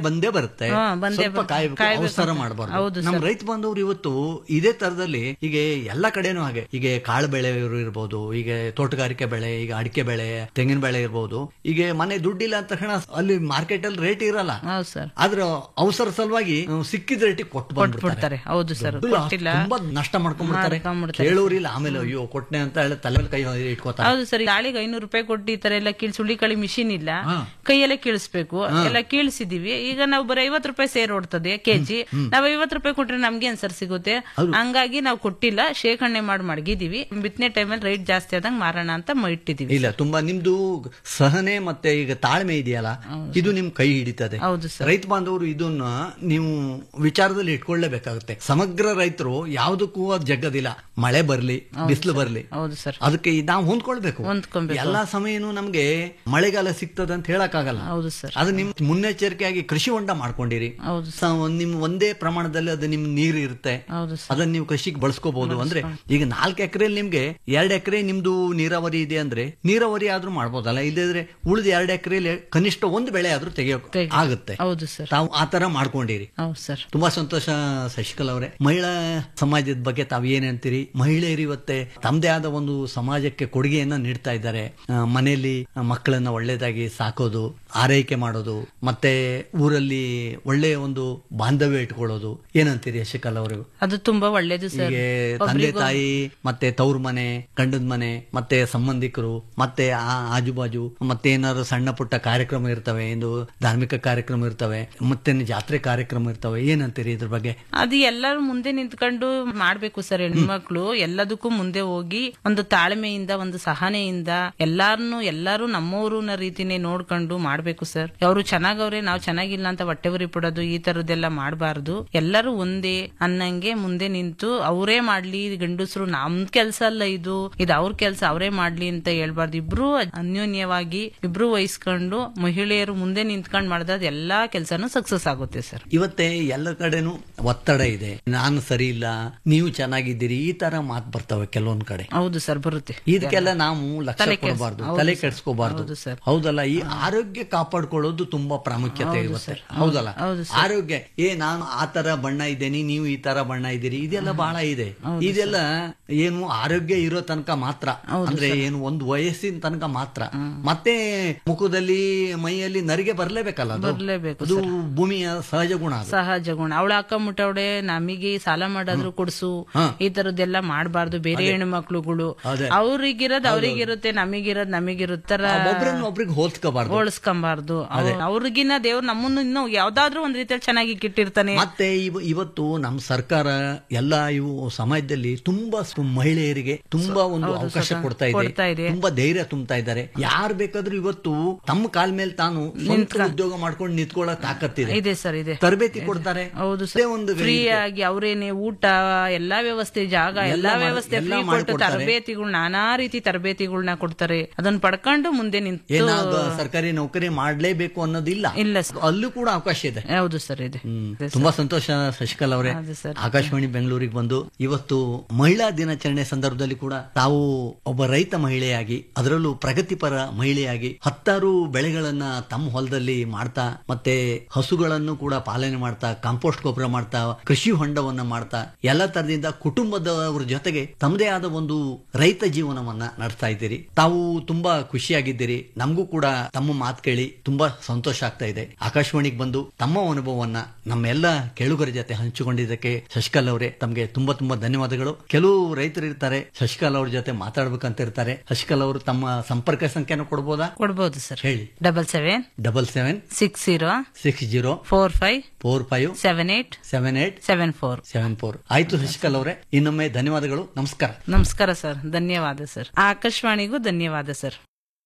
ಇರುತ್ತೆ ಹಾ, ಬಂದೇ ಸ್ವಲ್ಪ ಬರುತ್ತೆ. ಕಾಯ್ಬೇಕು ಕಾಯ್ಬೇಕು ಅವಸರ ಅಂತ. ಮಾಡಬಾರ್ದು ಹೌದು ನಮ್ಮ ಸರ್. ರೈತ ಬಾಂಧವರು ಇವತ್ತು ಇದೇ ತರದಲ್ಲಿ ಈಗ ಎಲ್ಲ ಕಡೆನೂ ಹಾಗೆ ಈಗ ಕಾಳು ಬೆಳೆಯವರು ಇರ್ಬೋದು ಈಗ ತೋಟಗಾರಿಕೆ ಬೆಳೆ ಈಗ ಅಡಿಕೆ ಬೆಳೆ ತೆಂಗಿನ ಬೆಳೆ ಇರ್ಬೋದು ಈಗ ಮನೆ ದುಡ್ಡಿಲ್ಲ ಅಂತ ತಕ್ಷಣ ಅಲ್ಲಿ ಮಾರ್ಕೆಟ್ ಅಲ್ಲಿ ರೇಟ್ ಇರಲ್ಲ ಹೌದು ಸರ್ ಆದ್ರ ಅವಸರ ಸಲುವಾಗಿ ನಾವು ಸಿಕ್ಕಿದ ರೇಟಿಗೆ ಕೊಟ್ಟು ಬಂದ್ಬಿಡ್ತಾರೆ ಕೊಟ್ಬಿಡ್ತಾರೆ ಹೌದು ಸರ್ ದೊಡ್ಡ ಕೊಟ್ಟಿಲ್ಲ ತುಂಬಾ ನಷ್ಟ ಮಾಡ್ಕೊಂಡ್ಬಿಡ್ತಾರೆ ಮಾಡ್ಕೊಂಡ್ಬಿಡ್ತಾರೆ. ಕೇಳೋರಿಲ್ಲ ಆಮೇಲೆ ಅಯ್ಯೋ ಕೊಟ್ಟನೆ ಅಂತ ಹೇಳಿ ತಲೆ ಮೇಲೆ ಕೈ ಇಟ್ಕೋತಾರೆ ಹೌದು ಸರ್ ಗಾಳಿಗೆ ಐನೂರು ರೂಪಾಯಿ ಕೊಟ್ಟು ಈ ತರ ಎಲ್ಲ ಕೀಳ್ಸಿ ಹುಳಿ ಕಳಿ ಮಿಷಿನ್ ಇಲ್ಲ ಕೈಯಲ್ಲೇ ಕೀಳಿಸ್ಬೇಕು ಎಲ್ಲ ಕೀಳ್ಸಿದೀವಿ ಈಗ ನಾವು ಬರೀ ಐವತ್ತು ರೂಪಾಯಿ ಸೇರ್ ಓಡ್ತದೆ ಕೆಜಿ ನಾವ್ ಐವತ್ತು ರೂಪಾಯಿ ಕೊಟ್ರೆ ನಮ್ಗೆ ಏನ್ ಸರ್ ಸಿಗುತ್ತೆ ಹಂಗಾಗಿ ನಾವು ಕೊಟ್ಟಿಲ್ಲ ಶೇಖರಣೆ ಮಾಡಿ ಮಡಗಿದೀವಿ ಬಿತ್ತನೆ ಟೈಮಲ್ಲಿ ರೈಟ್ ಜಾಸ್ತಿ ಆದಂಗ್ ಮಾರೋಣ ಅಂತ ಮ- ಇಟ್ಟಿದೀವಿ ಇಲ್ಲ ತುಂಬಾ ನಿಮ್ದು ಸಹನೆ ಮತ್ತೆ ಈಗ ತಾಳ್ಮೆ ಇದೆಯಲ್ಲ ಇದು ನಿಮ್ ಕೈ ಹಿಡಿತದೆ ಹೌದು ಸರ್ ರೈತ ಬಾಂಧವರು ಇದನ್ನ ನೀವು ವಿಚಾರದಲ್ಲಿ ಇಟ್ಕೊಳ್ಳೇಬೇಕಾಗುತ್ತೆ ಸಮಗ್ರ ರೈತರು ಯಾವ್ದಕ್ಕೂ ಅದ್ ಜಗ್ಗದಿಲ್ಲ ಮಳೆ ಬರ್ಲಿ ಬಿಸಿಲು ಬರ್ಲಿ ಹೌದು ಸರ್ ಅದಕ್ಕೆ ಇದ್ ನಾವು ಹೊಂದ್ಕೊಳ್ಬೇಕು ಹೊಂದ್ಕೊಬೇಕು. ಎಲ್ಲಾ ಸಮಯನೂ ನಮ್ಗೆ ಮಳೆಗಾಲ ಸಿಗ್ತದ ಅಂತ ಹೇಳಕ್ ಆಗಲ್ಲ ಹೌದು ಸರ್ ಅದು ನಿಮ್ ಮುನ್ನೆಚ್ಚರಿಕೆಯಾಗಿ ಕೃಷಿ ಹೊಂಡ ಮಾಡ್ಕೊಂಡಿರಿ ಹೌದು ಸ- ಒಂದ್ ನಿಮ್ ಒಂದೇ ಪ್ರಮಾಣದಲ್ಲಿ ಅದು ನಿಮ್ ನೀರು ಇರುತ್ತೆ ಹೌದು ಸರ್ ಅದನ್ನ ನೀವು ಕೃಷಿಗೆ ಬಳಸ್ಕೋಬಹುದು ಅಂದ್ರೆ ಈಗ ನಾಲ್ಕು ಎಕರೆಯಲ್ಲಿ ನಿಮ್ಗೆ ಎರಡ್ ಎಕರೆ ನಿಮ್ದು ನೀರಾವರಿ ಇದೆ ಅಂದ್ರೆ ನೀರಾವರಿ ಆದ್ರೂ ಮಾಡ್ಬೋದಲ್ಲ ಇಲ್ಲದ್ರೆ ಉಳಿದ ಎರಡ್ ಎಕರೆಯಲ್ಲಿ ಕನಿಷ್ಠ ಒಂದು ಬೆಳೆ ಆದ್ರೂ ತೆಗಿಯೋಕ್ ತೆಗಿ- ಆಗುತ್ತೆ ಹೌದು ಸರ್ ತಾವು ಆ ತರ ಮಾಡ್ಕೊಂಡಿರಿ ಹೌದು ಸರ್ ತುಂಬಾ ಸಂತೋಷ ಶಶಿಕಲಾ ಅವರೇ ಮಹಿಳಾ ಸಮಾಜದ ಬಗ್ಗೆ ತಾವು ಏನ್ ಅಂತೀರಿ ಮಹಿಳೆಯರು ಇವತ್ತೆ ತಮ್ಮದೇ ಆದ ಒಂದು ಸಮಾಜಕ್ಕೆ ಕೊಡುಗೆಯನ್ನ ನೀಡ್ತಾ ಇದ್ದಾರೆ ಆ, ಮನೆಯಲ್ಲಿ ಮಕ್ಕಳನ್ನ ಒಳ್ಳೇದಾಗಿ ಸಾಕೋದು ಆರೈಕೆ ಮಾಡೋದು ಮತ್ತೆ ಊರಲ್ಲಿ ಒಳ್ಳೆಯ ಒಂದು ಬಾಂಧವ್ಯ ಇಟ್ಕೊಳ್ಳೋದು ಏನಂತೀರಿ ಶಶಿಕಲಾ ಅವರು ಅದು ತುಂಬಾ ಒಳ್ಳೇದು ಸರ್ ಹೀಗೆ ತಂದೆ ತಾಯಿ ಮತ್ತೆ ತವ್ರ ಮನೆ ಗಂಡದ ಮನೆ ಮತ್ತೆ ಸಂಬಂಧಿಕರು ಮತ್ತೆ ಆ ಆಜುಬಾಜು ಮತ್ತೆ ಏನಾದ್ರು ಸಣ್ಣ ಪುಟ್ಟ ಕಾರ್ಯಕ್ರಮ ಇರ್ತವೆ ಎಂದು ಧಾರ್ಮಿಕ ಕಾರ್ಯಕ್ರಮ ಇರ್ತವೆ ಮತ್ತೆ ಜಾತ್ರೆ ಕಾರ್ಯಕ್ರಮ ಇರ್ತವೆ ಏನಂತೀರಿ ಇದ್ರ ಬಗ್ಗೆ ಅದು ಎಲ್ಲರೂ ಮುಂದೆ ನಿಂತ್ಕೊಂಡು ಮಾಡ್ಬೇಕು ಸರ್ ಹೆಣ್ಮಕ್ಳು ಎಲ್ಲದಕ್ಕೂ ಮುಂದೆ ಹೋಗಿ ಒಂದು ತಾಳ್ಮೆಯಿಂದ ಒಂದು ಸಹನೆಯಿಂದ ಎಲ್ಲಾರನು ಎಲ್ಲಾರು ನಮ್ಮವರು ಅನ್ನೋ ರೀತಿನೇ ನೋಡ್ಕೊಂಡು ಮಾಡ್ಬೇಕು ಸರ್ ಅವರು ಚೆನ್ನಾಗವ್ರೆ ನಾವು ಚೆನ್ನಾಗಿಲ್ಲ ಅಂತ ಹೊಟ್ಟೆ ಉರಿ ಪಡೋದು ಈ ತರದ್ದೆಲ್ಲ ಮಾಡಬಾರ್ದು ಎಲ್ಲರೂ ಒಂದೇ ಅನ್ನಂಗೆ ಮುಂದೆ ನಿಂತು ಅವರೇ ಮಾಡ್ಲಿ ಗಂಡಸರು ನಮ್ ಕೆಲ್ಸ ಅಲ್ಲ ಇದು ಇದು ಅವ್ರ ಕೆಲ್ಸ ಅವರೇ ಮಾಡ್ಲಿ ಅಂತ ಹೇಳ್ಬಾರ್ದು ಇಬ್ರು ಅನ್ಯೋನ್ಯವಾಗಿ ಇಬ್ರು ವಹಿಸ್ಕೊಂಡು ಮಹಿಳೆಯರು ಮುಂದೆ ನಿಂತ್ಕೊಂಡು ಮಾಡಿದ್ರೆ ಎಲ್ಲಾ ಕೆಲ್ಸನೂ ಸಕ್ಸಸ್ ಆಗುತ್ತೆ ಸರ್ ಇವತ್ತೇ ಎಲ್ಲ ಕಡೆನೂ ಒತ್ತಡ ಇದೆ ನಾನು ಸರಿ ಇಲ್ಲ ನೀವು ಚೆನ್ನಾಗಿದ್ದೀರಿ ಈ ತರ ಮಾತು ಬರ್ತವೆ ಕೆಲವೊಂದ್ ಕಡೆ ಹೌದು ಸರ್ ಬರುತ್ತೆ ಇದಕ್ಕೆಲ್ಲ ನಾವು ಲಕ್ಷ್ಯ ತಲೆ ಕೆಡ್ಸ್- ಕೊಡಬಾರ್ದು ಹೌದು ತಲೆ ಸರ್. ಕೆಡಿಸ್ಕೋಬಾರ್ದು ಹೌದು ಸರ್. ಹೌದಲ್ಲ ಈ ಆರೋಗ್ಯ ಕಾಪಾಡ್ಕೊಳ್ಳೋದು ತುಂಬಾ ಪ್ರಾಮುಖ್ಯತೆ ಇರುತ್ತೆ ಹೌದಲ್ಲ ಹೌದು ಆರೋಗ್ಯ ಏ ನಾನು ಆ ತರ ಬಣ್ಣ ಇದ್ದೇನೆ ನೀವು ಈ ತರ ಬಣ್ಣ ಇದ್ದೀರಿ ಇದೆಲ್ಲ ಬಹಳ ಇದೆ ಇದೆಲ್ಲ ಏನು ಆರೋಗ್ಯ ಇರೋ ತನಕ ಮಾತ್ರ ಅಂದ್ರೆ ಏನು ಒಂದು ವಯಸ್ಸಿನ ತನಕ ಮಾತ್ರ ಮತ್ತೆ ಮುಖದಲ್ಲಿ ಮೈಯಲ್ಲಿ ನರಿಗೆ ಬರ್ಲೇಬೇಕಲ್ಲ ಅದು ಬರ್ಲೇಬೇಕು ಅದು ಭೂಮಿಯ ಸಹಜ ಗುಣ ಅದು ಸಹಜ ಗುಣ ಅವಳ ಅಕ್ಕ ಮುಟ್ಟವಳೆ ನಮಗೆ ಸಾಲ ಮಾಡಾದ್ರೂ ಕೊಡ್ಸು ಈ ತರದ್ದೆಲ್ಲ ಮಾಡಬಾರ್ದು ಬೇರೆ ಹೆಣ್ಣು ಮಕ್ಳುಗಳು ಅದೇ. ಅವ್ರಿಗಿರೋದ್ ಅವ್ರಿಗಿರುತ್ತೆ ನಮಿಗಿರೋದ್ ನಮಿಗಿರುತ್ತರ ಒಬ್ರನ್ನ ಒಬ್ರಿಗೆ ಹೋಲ್ಸ್ಕೋಬಾರ್ದು ಹೋಲಿಸ್ಕೊಂಬಾರ್ದು ಅವ್ರಿಗಿನ್ನ ದೇವ್ರು ನಮ್ಮನ್ನು ಇನ್ನೂ ಯಾವ್ದಾದ್ರು ಒಂದ್ ರೀತಿಯಲ್ಲಿ ಚೆನ್ನಾಗಿ ಕಿಟ್ಟಿರ್ತಾನೆ ಮತ್ತೆ ಇವ ಇವತ್ತು ನಮ್ಮ ಸರ್ಕಾರ ಎಲ್ಲ ಇವು ಸಮಾಜದಲ್ಲಿ ತುಂಬಾ ಸ- ಮಹಿಳೆಯರಿಗೆ ತುಂಬಾ ಒಂದು ಅವಕಾಶ ಕೊಡ್ತಾ ಕೊಡ್ತಾ ಇದೆ ಇದೆ. ತುಂಬಾ ಧೈರ್ಯ ತುಂಬ್ತಾ ಇದ್ದಾರೆ ಯಾರು ಬೇಕಾದ್ರೂ ಇವತ್ತು ತಮ್ಮ ಕಾಲ್ ಮೇಲೆ ತಾನು ಸ್ವಂತ ಉದ್ಯೋಗ ಮಾಡ್ಕೊಂಡು ನಿಂತ್ಕೊಳ್ಳೋ ತಾಕತ್ತಿದೆ ಇದೆ ಸರ್ ಇದೆ ತರಬೇತಿ ಕೊಡ್ತಾರೆ ಹೌದು ಅದೇ ಸರ್ ಒಂದು ಫ್ರೀ ಆಗಿ ಅವರೇನೆ ಊಟ ಎಲ್ಲಾ ವ್ಯವಸ್ಥೆ ಜಾಗ ಎಲ್ಲಾ ಮಾಡ್- ವ್ಯವಸ್ಥೆ ಎಲ್ಲ ಫ್ರೀ ಕೊಟ್ಟು ಮಾಡ್ಕೊಡ್ತಾರೆ. ತರಬೇತಿಗಳು ನಾನಾ ರೀತಿ ತರಬೇತಿಗಳನ್ನ ಕೊಡ್ತಾರೆ ಅದನ್ನ ಪಡ್ಕೊಂಡು ಮುಂದೆ ನಿಂತು ಏನಾದ್ರು ಸರ್ಕಾರಿ ನೌಕರಿ ಮಾಡ್ಲೇಬೇಕು ಅನ್ನೋದಿಲ್ಲ ಇಲ್ಲ ಸರ್ ಅಲ್ಲೂ ಕೂಡ ಅವಕಾಶ ಇದೆ ಹೌದು ಸರ್ ಇದೆ ಇದೆ ತುಂಬಾ ಸಂತೋಷ ಶಶಿಕಲಾ ಅವರೇ ಹೌದು ಸರ್. ಆಕಾಶವಾಣಿ ಬೆಂಗಳೂರಿಗೆ ಬಂದು ಇವತ್ತು ಮಹಿಳಾ ದಿನಾಚರಣೆ ಸಂದರ್ಭದಲ್ಲಿ ಕೂಡ ತಾವು ಒಬ್ಬ ರೈತ ಮಹಿಳೆಯಾಗಿ ಅದರಲ್ಲೂ ಪ್ರಗತಿಪರ ಮಹಿಳೆಯಾಗಿ ಹತ್ತಾರು ಬೆಳೆಗಳನ್ನ ತಮ್ಮ ಹೊಲದಲ್ಲಿ ಮಾಡ್ತಾ ಮತ್ತೆ ಹಸುಗಳನ್ನು ಕೂಡ ಪಾಲನೆ ಮಾಡ್ತಾ ಕಾಂಪೋಸ್ಟ್ ಗೊಬ್ಬರ ಮಾಡ್ತಾ ಕೃಷಿ ಹೊಂಡವನ್ನ ಮಾಡ್ತಾ ಎಲ್ಲ ತರದಿಂದ ಕುಟುಂಬದವರ ಜೊತೆಗೆ ತಮ್ಮದೇ ಆದ ಒಂದು ರೈತ ಜೀವನವನ್ನ ನಡೆಸ್ತಾ ಇದ್ದೀರಿ ತಾವು ತುಂಬಾ ಖುಷಿಯಾಗಿದ್ದೀರಿ ನಮಗೂ ಕೂಡ ತಮ್ಮ ಮಾತು ಕೇಳಿ ತುಂಬಾ ಸಂತೋಷ ಆಗ್ತಾ ಇದೆ ಆಕಾಶವಾಣಿಗೆ ಬಂದು ತಮ್ಮ ಅನುಭವವನ್ನ ನಮ್ಮೆಲ್ಲ ಕೇಳುಗರ ಜೊತೆ ಹಂಚಿಕೊಂಡಿದ್ದಕ್ಕೆ ಶಶಿಕಲಾ ಅವರೇ ತಮಗೆ ತುಂಬಾ ತುಂಬಾ ಧನ್ಯವಾದಗಳು ಕೆಲವು ರೈತರು ಇರ್ತಾರೆ ಶಶಿಕಲಾ ಅವ್ರ ಜೊತೆ ಮಾತಾಡ್ಬೇಕಂತ ಇರ್ತಾರೆ ಶಶಿಕಲಾ ಅವರು ತಮ್ಮ ಸಂಪರ್ಕ ಸಂಖ್ಯೆನ ಕೊಡ್ಬೋದಾ ಕೊಡ್ಬೋದು ಸರ್ ಹೇಳಿ double seven double seven six zero six zero four five four five seven eight seven eight seven four seven four ಆಯ್ತು ಶಶಿಕಲಾ ಅವರೇ ಇನ್ನೊಮ್ಮೆ ಧನ್ಯವಾದಗಳು ನಮಸ್ಕಾರ ನಮಸ್ಕಾರ ಸರ್ ಧನ್ಯವಾದ ಸರ್ ಆಕಾಶವಾಣಿಗೂ ಧನ್ಯವಾದ ಸರ್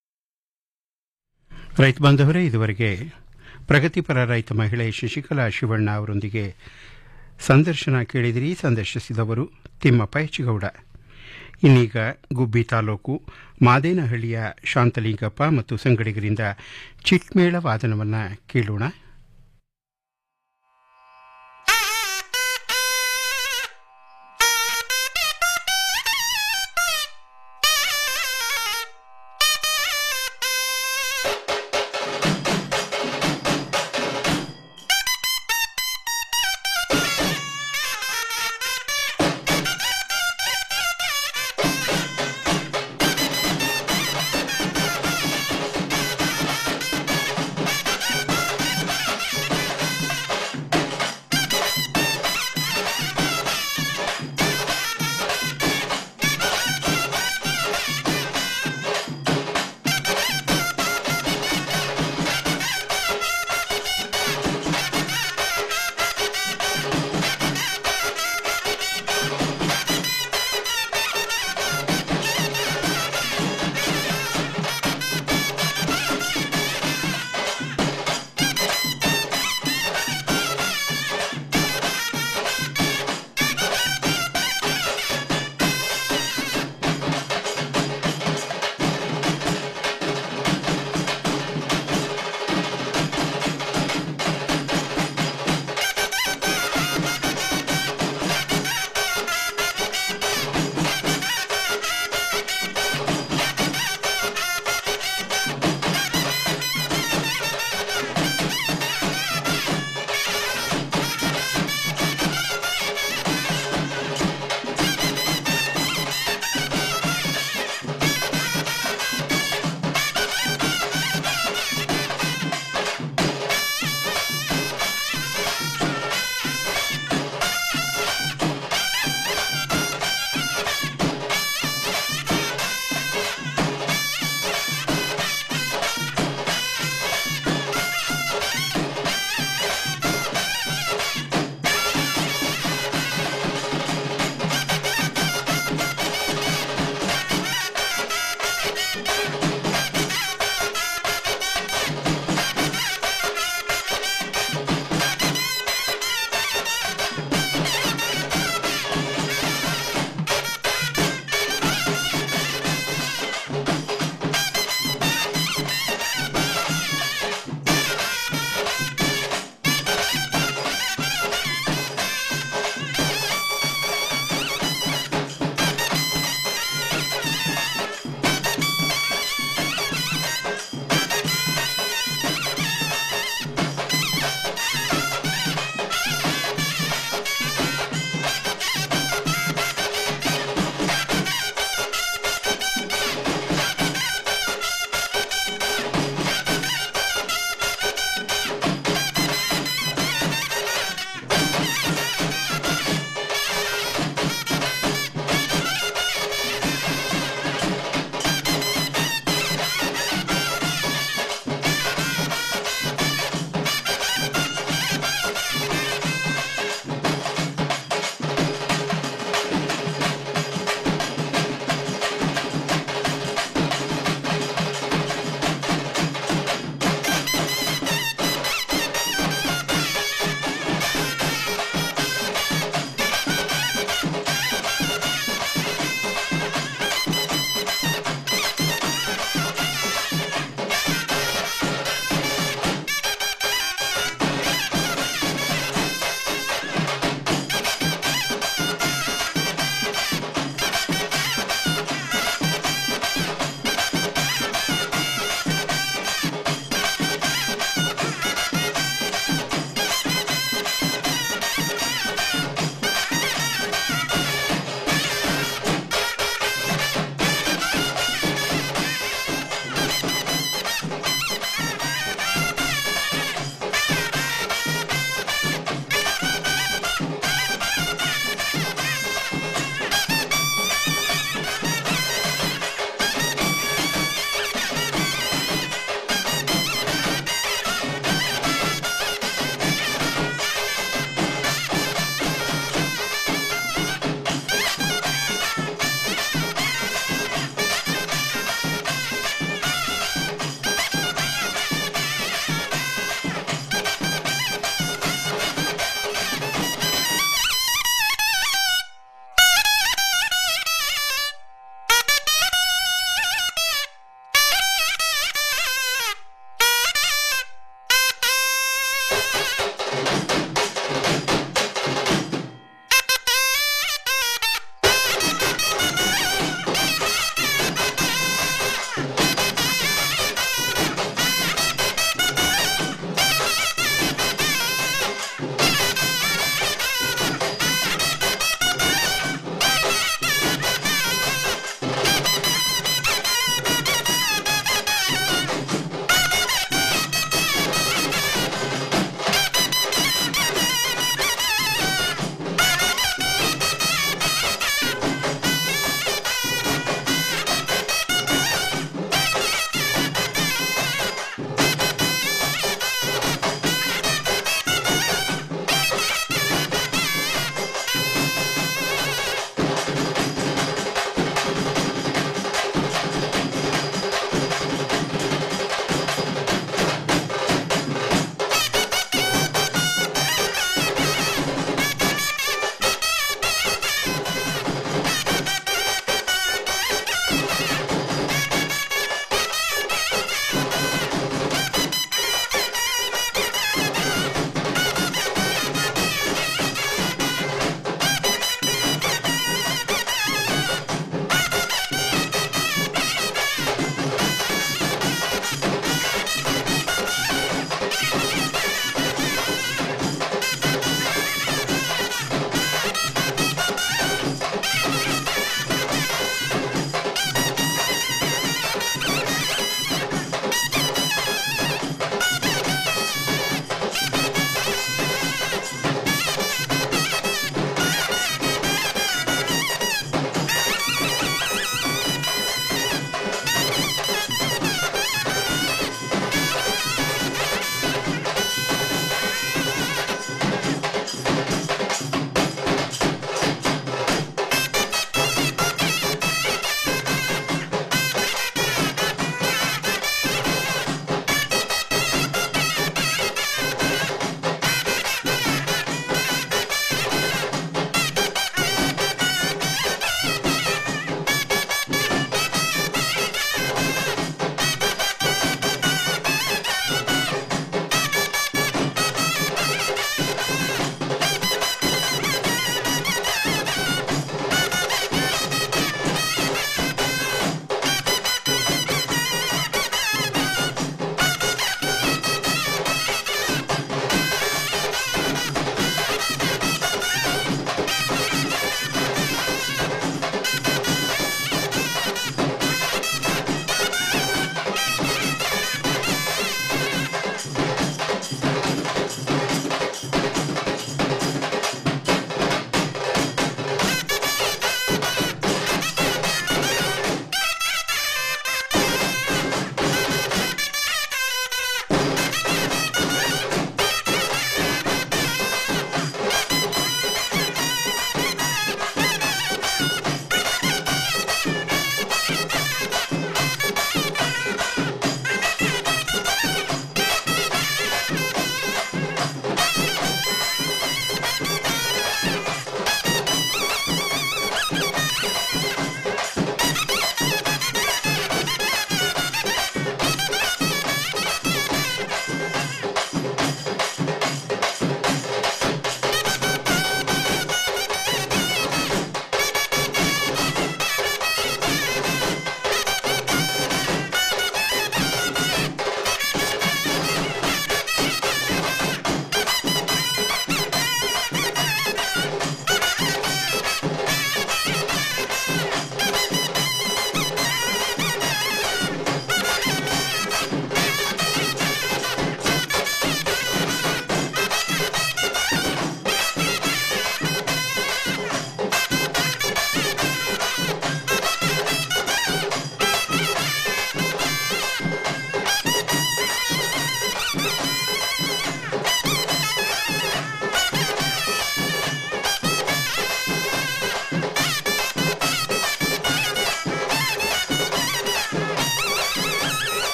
ರೈತ ಬಾಂಧವರೇ ಇದುವರೆಗೆ ಪ್ರಗತಿಪರ ರೈತ ಮಹಿಳೆ ಶಶಿಕಲಾ ಶಿವಣ್ಣ ಅವರೊಂದಿಗೆ ಸಂದರ್ಶನ ಕೇಳಿದಿರಿ ಸಂದರ್ಶಿಸಿದವರು ತಿಮ್ಮಪ್ಪ ಹೆಚ್ಚಿಗೌಡ ಇನ್ನೀಗ ಗುಬ್ಬಿ ತಾಲೂಕು ಮಾದೇನಹಳ್ಳಿಯ ಶಾಂತಲಿಂಗಪ್ಪ ಮತ್ತು ಸಂಗಡಿಗರಿಂದ ಚಿಟ್ಮೇಳ ವಾದನವನ್ನು ಕೇಳೋಣ